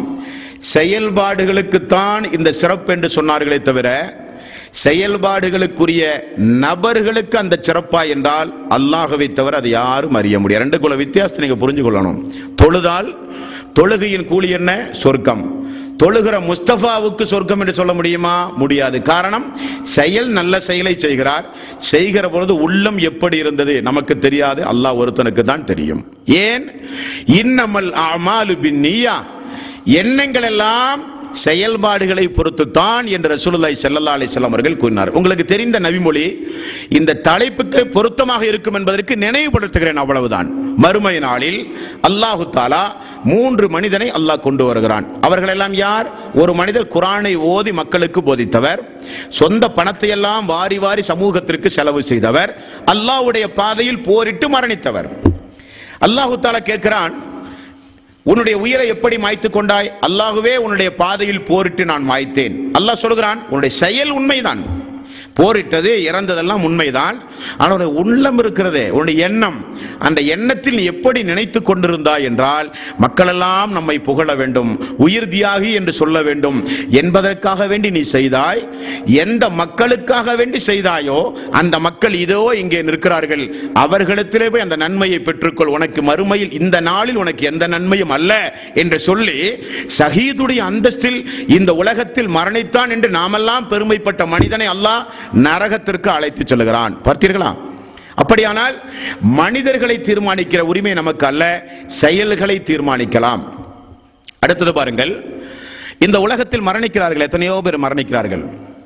செயல்பாடுகளுக்குத்தான் இந்த சிறப்பு என்று சொன்னார்களே தவிர செயல்பாடுகளுக்குரிய நபர்களுக்கு அந்த சிறப்பா என்றால் அல்லாஹவை தவிர அதை யாரும் அறிய முடியாது ரெண்டு குல வித்தியாசத்தை நீங்க புரிஞ்சு கொள்ளணும் தொழுதால் தொழுகையின் கூலி என்ன சொர்க்கம் தொழுகிற முஸ்தபாவுக்கு சொர்க்கம் என்று சொல்ல முடியுமா முடியாது காரணம் செயல் நல்ல செயலை செய்கிறார் செய்கிற பொழுது உள்ளம் எப்படி இருந்தது நமக்கு தெரியாது அல்லாஹ் ஒருத்தனுக்கு தான் தெரியும் ஏன் இன்னமல் அமாலு பின் எண்ணங்கள் எல்லாம் செயல்பாடுகளை பொறுத்துத்தான் என்று ரசூலுல்லாஹி ஸல்லல்லாஹு அலைஹி வஸல்லம் அவர்கள் கூறினார் உங்களுக்கு தெரிந்த நபிமொழி இந்த தலைப்புக்கு பொருத்தமாக இருக்கும் என்பதற்கு நினைவுபடுத்துகிறேன் அவ்வளவுதான் மறுமை நாளில் அல்லாஹு தாலா மூன்று மனிதனை அல்லாஹ் கொண்டு வருகிறான் அவர்கள் எல்லாம் யார் ஒரு மனிதர் குரானை ஓதி மக்களுக்கு போதித்தவர் சொந்த பணத்தை எல்லாம் வாரி வாரி சமூகத்திற்கு செலவு செய்தவர் அல்லாஹ்வுடைய பாதையில் போரிட்டு மரணித்தவர் அல்லாஹு தாலா கேட்கிறான் உன்னுடைய உயிரை எப்படி மாய்த்து கொண்டாய் அல்லாஹுவே உன்னுடைய பாதையில் போரிட்டு நான் மாய்த்தேன் அல்லாஹ் சொல்கிறான் உன்னுடைய செயல் உண்மைதான் போரிட்டது இறந்ததெல்லாம் உண்மைதான் ஆனால் உன்னுடைய உள்ளம் இருக்கிறதே உன்னுடைய எண்ணம் அந்த எண்ணத்தில் நீ எப்படி நினைத்து கொண்டிருந்தாய் என்றால் மக்களெல்லாம் நம்மை புகழ வேண்டும் உயிர் தியாகி என்று சொல்ல வேண்டும் என்பதற்காக வேண்டி நீ செய்தாய் எந்த மக்களுக்காக வேண்டி செய்தாயோ அந்த மக்கள் இதோ இங்கே நிற்கிறார்கள் அவர்களிடத்திலே போய் அந்த நன்மையை பெற்றுக்கொள் உனக்கு மறுமையில் இந்த நாளில் உனக்கு எந்த நன்மையும் அல்ல என்று சொல்லி ஷஹீதுடைய அந்தஸ்தில் இந்த உலகத்தில் மரணித்தான் என்று நாமெல்லாம் பெருமைப்பட்ட மனிதனை அல்லாஹ் நரகத்திற்கு அழைத்து செல்கிறான் பார்த்தீர்களா அப்படியானால் மனிதர்களை தீர்மானிக்கிற உரிமை நமக்கு அல்ல செயல்களை தீர்மானிக்கலாம் அடுத்தது பாருங்கள் இந்த உலகத்தில் மரணிக்கிறார்கள் எத்தனையோ பேர் மரணிக்கிறார்கள்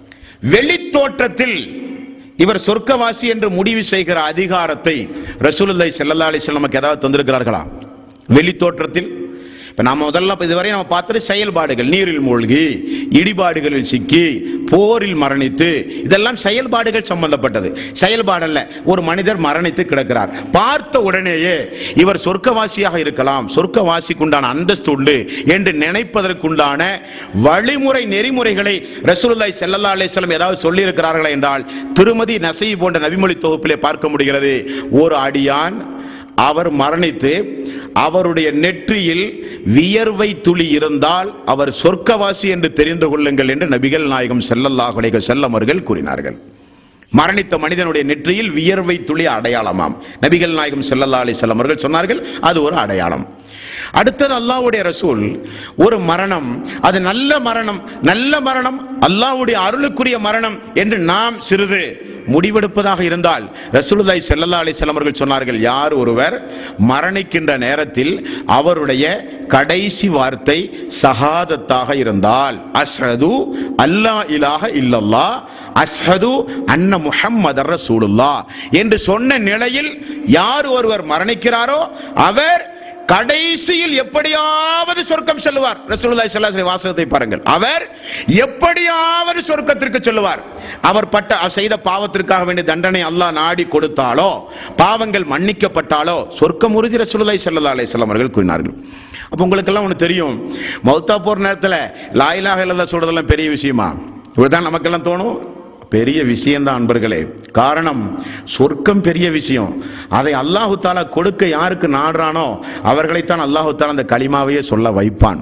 வெளித்தோற்றத்தில் இவர் சொர்க்கவாசி என்று முடிவு செய்கிற அதிகாரத்தை ரசூலுல்லாஹி ஸல்லல்லாஹு அலைஹி வஸல்லம் நமக்கு ஏதாவது தந்திருக்கிறார்களா வெளித்தோற்றத்தில் இப்ப நாம முதல்ல இப்ப இதுவரை நம்ம பார்த்தது செயல்பாடுகள் நீரில் மூழ்கி இடிபாடுகளில் சிக்கி போரில் மரணித்து இதெல்லாம் செயல்பாடுகள் சம்பந்தப்பட்டது செயல்பாடல்ல ஒரு மனிதர் மரணித்து கிடக்கிறார் பார்த்த உடனேயே இவர் சொர்க்கவாசியாக இருக்கலாம் சொர்க்கவாசிக்குண்டான அந்தஸ்து உண்டு என்று நினைப்பதற்குண்டான வழிமுறை நெறிமுறைகளை ரசூலுல்லாஹி ஸல்லல்லாஹு அலைஹி வஸல்லம் ஏதாவது சொல்லி இருக்கிறார்களா என்றால் திருமதி நசை போன்ற நபிமொழி தொகுப்பிலே பார்க்க முடிகிறது ஒரு அடியான் அவர் மரணித்து அவருடைய நெற்றியில் வியர்வை துளி இருந்தால் அவர் சொர்க்கவாசி என்று தெரிந்து கொள்ளுங்கள் என்று நபிகள் நாயகம் ஸல்லல்லாஹு அலைஹி வஸல்லம் அவர்கள் கூறினார்கள் மரணித்த மனிதனுடைய நெற்றியில் வியர்வை துளி அடையாளமாம் நபிகள் நாயகம் ஸல்லல்லாஹு அலைஹி வஸல்லம் அவர்கள் சொன்னார்கள் அது ஒரு அடையாளம் அடுத்தது அல்லாஹ்வுடைய ரசூல் ஒரு மரணம் அது நல்ல மரணம் நல்ல மரணம் அல்லாஹ்வுடைய அருளுக்குரிய மரணம் என்று நாம் சிறிது முடிவெடுப்பதாக இருந்தால் ரசூலுல்லாஹி ஸல்லல்லாஹு அலைஹி வஸல்லம் அவர்கள் சொன்னார்கள் யார் ஒருவர் மரணிக்கின்ற நேரத்தில் அவருடைய கடைசி வார்த்தை சஹாதத்தாக இருந்தால் அஸ்ஹது அல்லா இலாஹ இல்லல்லாஹ் அஸ்ஹது அன்ன முஹம்மதர் ரசூலுல்லாஹ் என்று சொன்ன நிலையில் யார் ஒருவர் மரணிக்கிறாரோ அவர் கடைசியில் எப்படியாவது சொர்க்கம் செல்வார் ரசூலுல்லாஹி ஸல்லல்லாஹு அலைஹி வாசகத்தை பாருங்கள் அவர் எப்படியாவது சொர்க்கத்திற்கு செல்வார் அவர் பட்ட அவர் செய்த பாவத்திற்காக வேண்டிய தண்டனை அல்லாஹ் நாடி கொடுத்தாலோ பாவங்கள் மன்னிக்கப்பட்டாலோ சொர்க்கம் உறுதி ரசூலுல்லாஹி ஸல்லல்லாஹு அலைஹி வஸல்லம் அவர்கள் கூறினார்கள் அப்போ உங்களுக்கெல்லாம் ஒன்று தெரியும் மௌத்தா போற நேரத்தில் லாயிலாக இல்லதா சொல்றதெல்லாம் பெரிய விஷயமா இப்படிதான் நமக்கெல்லாம் தோணும் பெரிய விஷயம்தான் அன்பர்களே காரணம் சொர்க்கம் பெரிய விஷயம் அதை அல்லாஹு தாலா கொடுக்க யாருக்கு நாடுறானோ அவர்களைத்தான் அல்லாஹு தாலா அந்த களிமாவையே சொல்ல வைப்பான்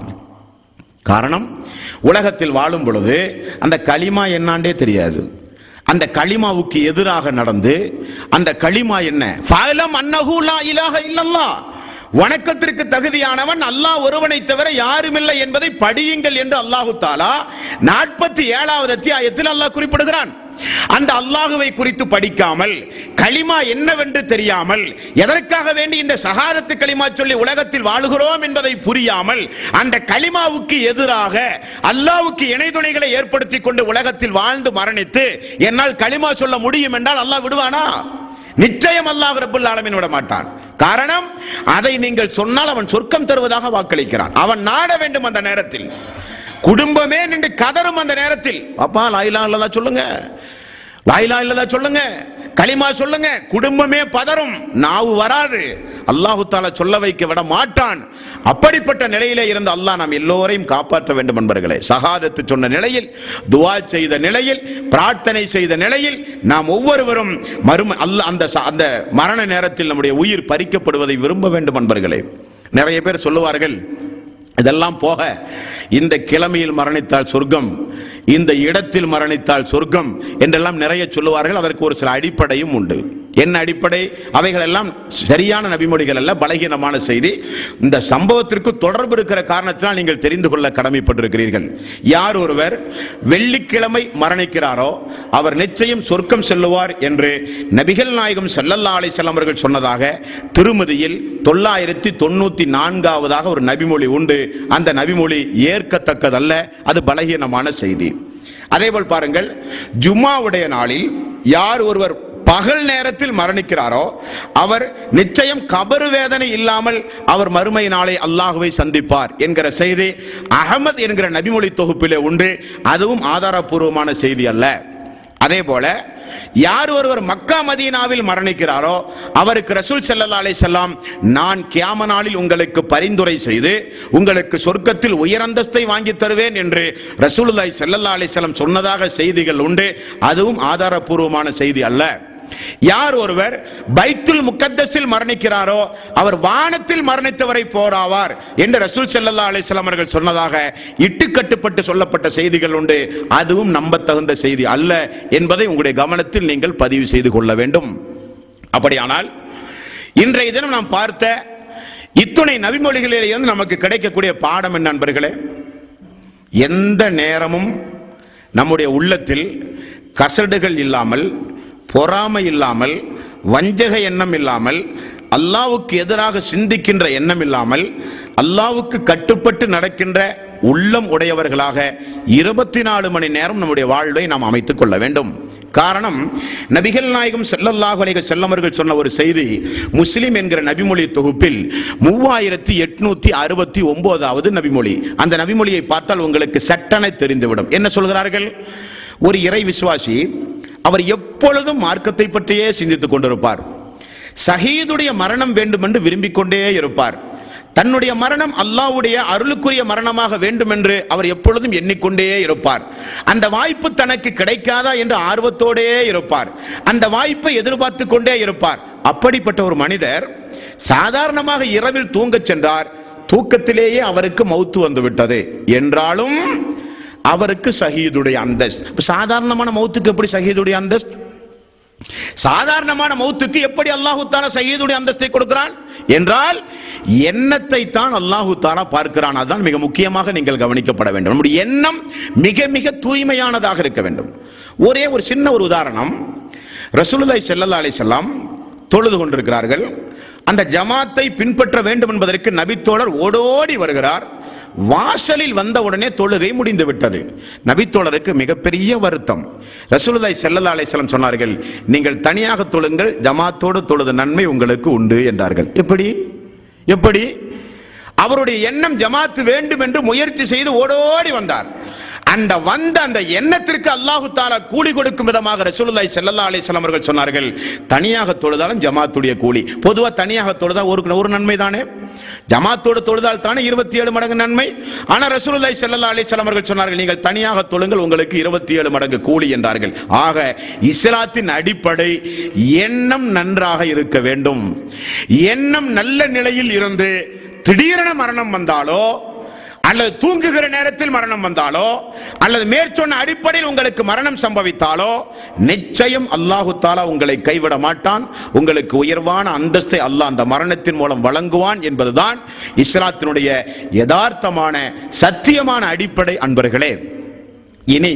காரணம் உலகத்தில் வாழும் பொழுது அந்த களிமா என்னாண்டே தெரியாது அந்த களிமாவுக்கு எதிராக நடந்து அந்த களிமா என்ன ஃபஅலம் அன்னஹு லா இலாஹ இல்லல்லாஹ் வணக்கத்திற்கு தகுதியானவன் அல்லாஹ் ஒருவனை தவிர யாருமில்லை என்பதை படியுங்கள் என்று அல்லாஹு தாலா நாற்பத்தி ஏழாவது அத்தியாயத்தில் அல்லாஹ் குறிப்பிடுகிறான் அந்த அல்லாஹுவை குறித்து படிக்காமல் களிமா என்னவென்று தெரியாமல் எதற்காக வேண்டி இந்த சகாரத்து களிமா சொல்லி உலகத்தில் வாழுகிறோம் என்பதை புரியாமல் அந்த களிமாவுக்கு எதிராக அல்லாஹ்வுக்கு இணை துணைகளை ஏற்படுத்தி கொண்டு உலகத்தில் வாழ்ந்து மரணித்து என்னால் களிமா சொல்ல முடியும் என்றால் அல்லாஹ் விடுவானா நிச்சயம் அல்லாஹ் ரப்புல் ஆலமீன் விட மாட்டான் காரணம் அதை நீங்கள் சொன்னால் அவன் சொர்க்கம் தருவதாக வாக்களிக்கிறான் அவன் நாட வேண்டும் அந்த நேரத்தில் குடும்பமே நின்று கதறும் அந்த நேரத்தில் அப்பா லாயிலா இல்லதா சொல்லுங்க லாயிலா இல்லதா சொல்லுங்க களிமா சொல்லுங்க குடும்பமே பதறும் நாவு வராது அல்லாஹு தாலா சொல்ல வைக்க விட மாட்டான் அப்படிப்பட்ட நிலையிலே இருந்த அல்லாஹ் நாம் எல்லோரையும் காப்பாற்ற வேண்டும் என்பர்களே சகாதத்து சொன்ன நிலையில் துவா செய்த நிலையில் பிரார்த்தனை செய்த நிலையில் நாம் ஒவ்வொருவரும் மறும அல்ல அந்த ச- அந்த மரண நேரத்தில் நம்முடைய உயிர் பறிக்கப்படுவதை விரும்ப வேண்டும் என்பர்களே நிறைய பேர் சொல்லுவார்கள் இதெல்லாம் போக இந்த கிழமையில் மரணித்தால் சொர்க்கம் இந்த இடத்தில் மரணித்தால் சொர்க்கம் என்றெல்லாம் நிறைய சொல்லுவார்கள் அதற்கு ஒரு சில அடிப்படையும் உண்டு என்ன அடிப்படை அவைகள் எல்லாம் சரியான நபிமொழிகள் அல்ல பலகீனமான செய்தி இந்த சம்பவத்திற்கு தொடர்பு இருக்கிற காரணத்தினால் நீங்கள் தெரிந்து கொள்ள கடமைப்பட்டிருக்கிறீர்கள் யார் ஒருவர் வெள்ளிக்கிழமை மரணிக்கிறாரோ அவர் நிச்சயம் சொர்க்கம் செல்லுவார் என்று நபிகள் நாயகம் ஸல்லல்லாஹு அலைஹி வஸல்லம் அவர்கள் சொன்னதாக திருமதியில் தொள்ளாயிரத்தி தொண்ணூத்தி நான்காவதாக ஒரு நபிமொழி உண்டு அந்த நபிமொழி ஏற்கத்தக்கதல்ல அது பலகீனமான செய்தி அதேபோல் பாருங்கள் ஜும்மாவுடைய நாளில் யார் ஒருவர் பகல் நேரத்தில் மரணிக்கிறாரோ அவர் நிச்சயம் கபரு வேதனை இல்லாமல் அவர் மறுமை நாளை அல்லாஹுவை சந்திப்பார் என்கிற செய்தி அகமது என்கிற நபிமொழி தொகுப்பிலே உண்டு அதுவும் ஆதாரபூர்வமான செய்தி அல்ல அதே போல யார் ஒருவர் மக்கா மதீனாவில் மரணிக்கிறாரோ அவருக்கு ரசூல் ஸல்லல்லாஹு அலைஹி செல்லாம் நான் கியாம நாளில் உங்களுக்கு பரிந்துரை செய்து உங்களுக்கு சொர்க்கத்தில் உயரந்தஸ்தை வாங்கி தருவேன் என்று ரசூலுல்லாஹி ஸல்லல்லாஹு அலைஹி வஸல்லம் சொன்னதாக செய்திகள் உண்டு அதுவும் ஆதாரபூர்வமான செய்தி அல்ல யார் ஒருவர் பைத்துல் முக்கத்தஸில் மரணிக்கிறாரோ அவர் வானத்தில் மரணித்தவரை போராவார் என்று ரசூல் ஸல்லல்லாஹு அலைஹி வஸல்லம் அவர்கள் சொன்னதாக இட்டுக்கட்டுப்பட்டு சொல்லப்பட்ட செய்திகள் உண்டு அதுவும் நம்பத்தகுந்த செய்தி அல்ல என்பதை உங்களுடைய கவனத்தில் நீங்கள் பதிவு செய்து கொள்ள வேண்டும் அப்படியானால் இன்றைய தினம் நாம் பார்த்த இத்துணை நபிமொழிகளிலிருந்து நமக்கு கிடைக்கக்கூடிய பாடம் என்ன நண்பர்களே எந்த நேரமும் நம்முடைய உள்ளத்தில் கசடுகள் இல்லாமல் பொறாமை இல்லாமல் வஞ்சக எண்ணம் இல்லாமல் அல்லாவுக்கு எதிராக சிந்திக்கின்ற எண்ணம் இல்லாமல் அல்லாவுக்கு கட்டுப்பட்டு நடக்கின்ற உள்ளம் உடையவர்களாக இருபத்தி நாலு மணி நேரம் நம்முடைய வாழ்வை நாம் அமைத்துக் கொள்ள வேண்டும் காரணம் நபிகள் நாயகம் ஸல்லல்லாஹு அலைஹி வஸல்லம் அவர்கள் சொன்ன ஒரு செய்தி முஸ்லிம் என்கிற நபிமொழி தொகுப்பில் மூவாயிரத்தி எட்நூத்தி அறுபத்தி ஒன்பதாவது நபிமொழி அந்த நபிமொழியை பார்த்தால் உங்களுக்கு சட்டனை தெரிந்துவிடும் என்ன சொல்கிறார்கள் ஒரு இறை விசுவாசி அவர் எப்பொழுதும் மார்க்கத்தை பற்றியே சிந்தித்துக் கொண்டிருப்பார் ஷஹீதுடைய மரணம் வேண்டும் என்று விரும்பிக் கொண்டே இருப்பார் தன்னுடைய மரணம் அல்லாஹ்வுடைய அருளுக்குரிய மரணமாக வேண்டும் என்று அவர் எப்பொழுதும் எண்ணிக்கொண்டே இருப்பார் அந்த வாய்ப்பு தனக்கு கிடைக்காதா என்று ஆர்வத்தோடே இருப்பார் அந்த வாய்ப்பை எதிர்பார்த்து கொண்டே இருப்பார் அப்படிப்பட்ட ஒரு மனிதர் சாதாரணமாக இரவில் தூங்கச் சென்றார் தூக்கத்திலேயே அவருக்கு மௌத்து வந்து விட்டது என்றாலும் அவருக்கு ஷஹீதுடைய அந்தஸ்து இப்ப சாதாரணமான மௌத்துக்கு எப்படி ஷஹீதுடைய அந்தஸ்து சாதாரணமான மௌத்துக்கு எப்படி அல்லாஹு தாலா சையீதுடைய அந்தஸ்தை கொடுக்கிறான் என்றால் எண்ணத்தை தான் அல்லாஹு தாலா பார்க்கிறான் அதுதான் மிக முக்கியமாக நீங்கள் கவனிக்கப்பட வேண்டும் நம்முடைய எண்ணம் மிக மிக தூய்மையானதாக இருக்க வேண்டும் ஒரே ஒரு சின்ன ஒரு உதாரணம் ரசூலுல்லாஹி ஸல்லல்லாஹு அலைஹி வஸல்லம் தொழுது கொண்டிருக்கிறார்கள் அந்த ஜமாத்தை பின்பற்ற வேண்டும் என்பதற்கு நபித்தோழர் ஓடோடி வருகிறார் வாசலில் வந்த உடனே தொழுகை முடிந்து விட்டது நபித்தோழருக்கு மிகப்பெரிய வருத்தம் ரசூலுல்லாஹி ஸல்லல்லாஹு அலைஹி வஸல்லம் சொன்னார்கள் நீங்கள் தனியாக தொழுங்கள் ஜமாத்தோடு தொழுத நன்மை உங்களுக்கு உண்டு என்றார்கள் எப்படி எப்படி அவருடைய எண்ணம் ஜமாத்து வேண்டும் என்று முயற்சி செய்து ஓடோடி வந்தார் அந்த வந்த அந்த எண்ணத்திற்கு அல்லாஹு தாலா கூலி கொடுக்கும் விதமாக ரசூலுல்லாஹி ஸல்லல்லாஹு அலைஹி வஸல்லம் அவர்கள் சொன்னார்கள் தனியாக தொழுதாலும் ஜமாத்துடைய கூலி பொதுவா தனியாக தொழுதா ஒரு ஒரு நன்மை தானே ஜமாத்தோடு தொழுதால் தானே இருபத்தி ஏழு மடங்கு நன்மை ஆனா ரசூலுல்லாஹி ஸல்லல்லாஹு அலைஹி வஸல்லம் அவர்கள் சொன்னார்கள் நீங்கள் தனியாக தொழுங்கள் உங்களுக்கு இருபத்தி ஏழு மடங்கு கூலி என்றார்கள் ஆக இஸ்லாத்தின் அடிப்படை எண்ணம் நன்றாக இருக்க வேண்டும் எண்ணம் நல்ல நிலையில் இருந்து திடீரென மரணம் வந்தாலோ அல்லது தூங்குகிற நேரத்தில் மரணம் வந்தாலோ அல்லது மேற்சொன்ன அடிப்படையில் உங்களுக்கு மரணம் சம்பவித்தாலோ நிச்சயம் அல்லாஹு தாலா உங்களை கைவிட மாட்டான் உங்களுக்கு உயர்வான அந்தஸ்தை அல்லாஹ் அந்த மரணத்தின் மூலம் வழங்குவான் என்பதுதான் இஸ்லாத்தினுடைய யதார்த்தமான சத்தியமான அடிப்படை அன்பர்களே இனி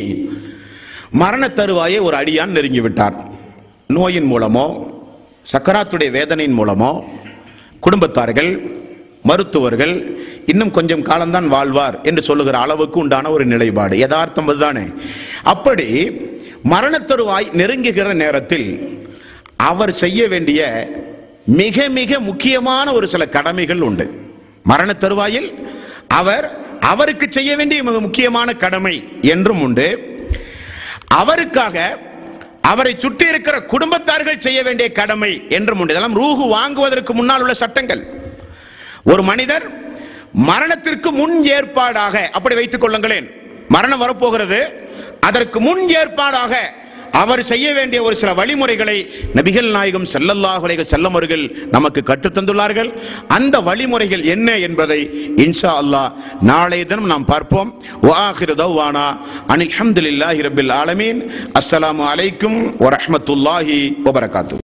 மரண தருவாயை ஒரு அடியான் நெருங்கி விட்டார் நோயின் மூலமோ சக்கராத்துடைய வேதனையின் மூலமோ குடும்பத்தார்கள் மருத்துவர்கள் இன்னும் கொஞ்சம் காலம்தான் வாழ்வார் என்று சொல்லுகிற அளவுக்கு உண்டான ஒரு நிலைப்பாடு யதார்த்தம் அதுதானே அப்படி மரணத்தருவாய் நெருங்குகிற நேரத்தில் அவர் செய்ய வேண்டிய மிக மிக முக்கியமான ஒரு சில கடமைகள் உண்டு மரண தருவாயில் அவர் அவருக்கு செய்ய வேண்டிய மிக முக்கியமான கடமை என்றும் உண்டு அவருக்காக அவரை சுற்றி இருக்கிற குடும்பத்தார்கள் செய்ய வேண்டிய கடமை என்றும் உண்டு இதெல்லாம் ரூஹு வாங்குவதற்கு முன்னால் உள்ள சட்டங்கள் ஒரு மனிதர் மரணத்திற்கு முன் ஏற்பாடாக அப்படி வைத்துக் கொள்ளுங்களேன் மரணம் வரப்போகிறது அதற்கு முன் ஏற்பாடாக அவர் செய்ய வேண்டிய ஒரு சில வழிமுறைகளை நபிகள் நாயகம் ஸல்லல்லாஹு அலைஹி வஸல்லம் அவர்கள் நமக்கு கற்றுத் தந்துள்ளார்கள் அந்த வழிமுறைகள் என்ன என்பதை இன்ஷா அல்லாஹ் நாளைய தினம் நாம் பார்ப்போம் வஆஹிரு தவ்வானா அனில் ஹம்துலில்லாஹி ரப்பில் ஆலமீன் அஸ்ஸலாமு அலைக்கும் வரஹ்மத்துல்லாஹி வபரகாத்துஹு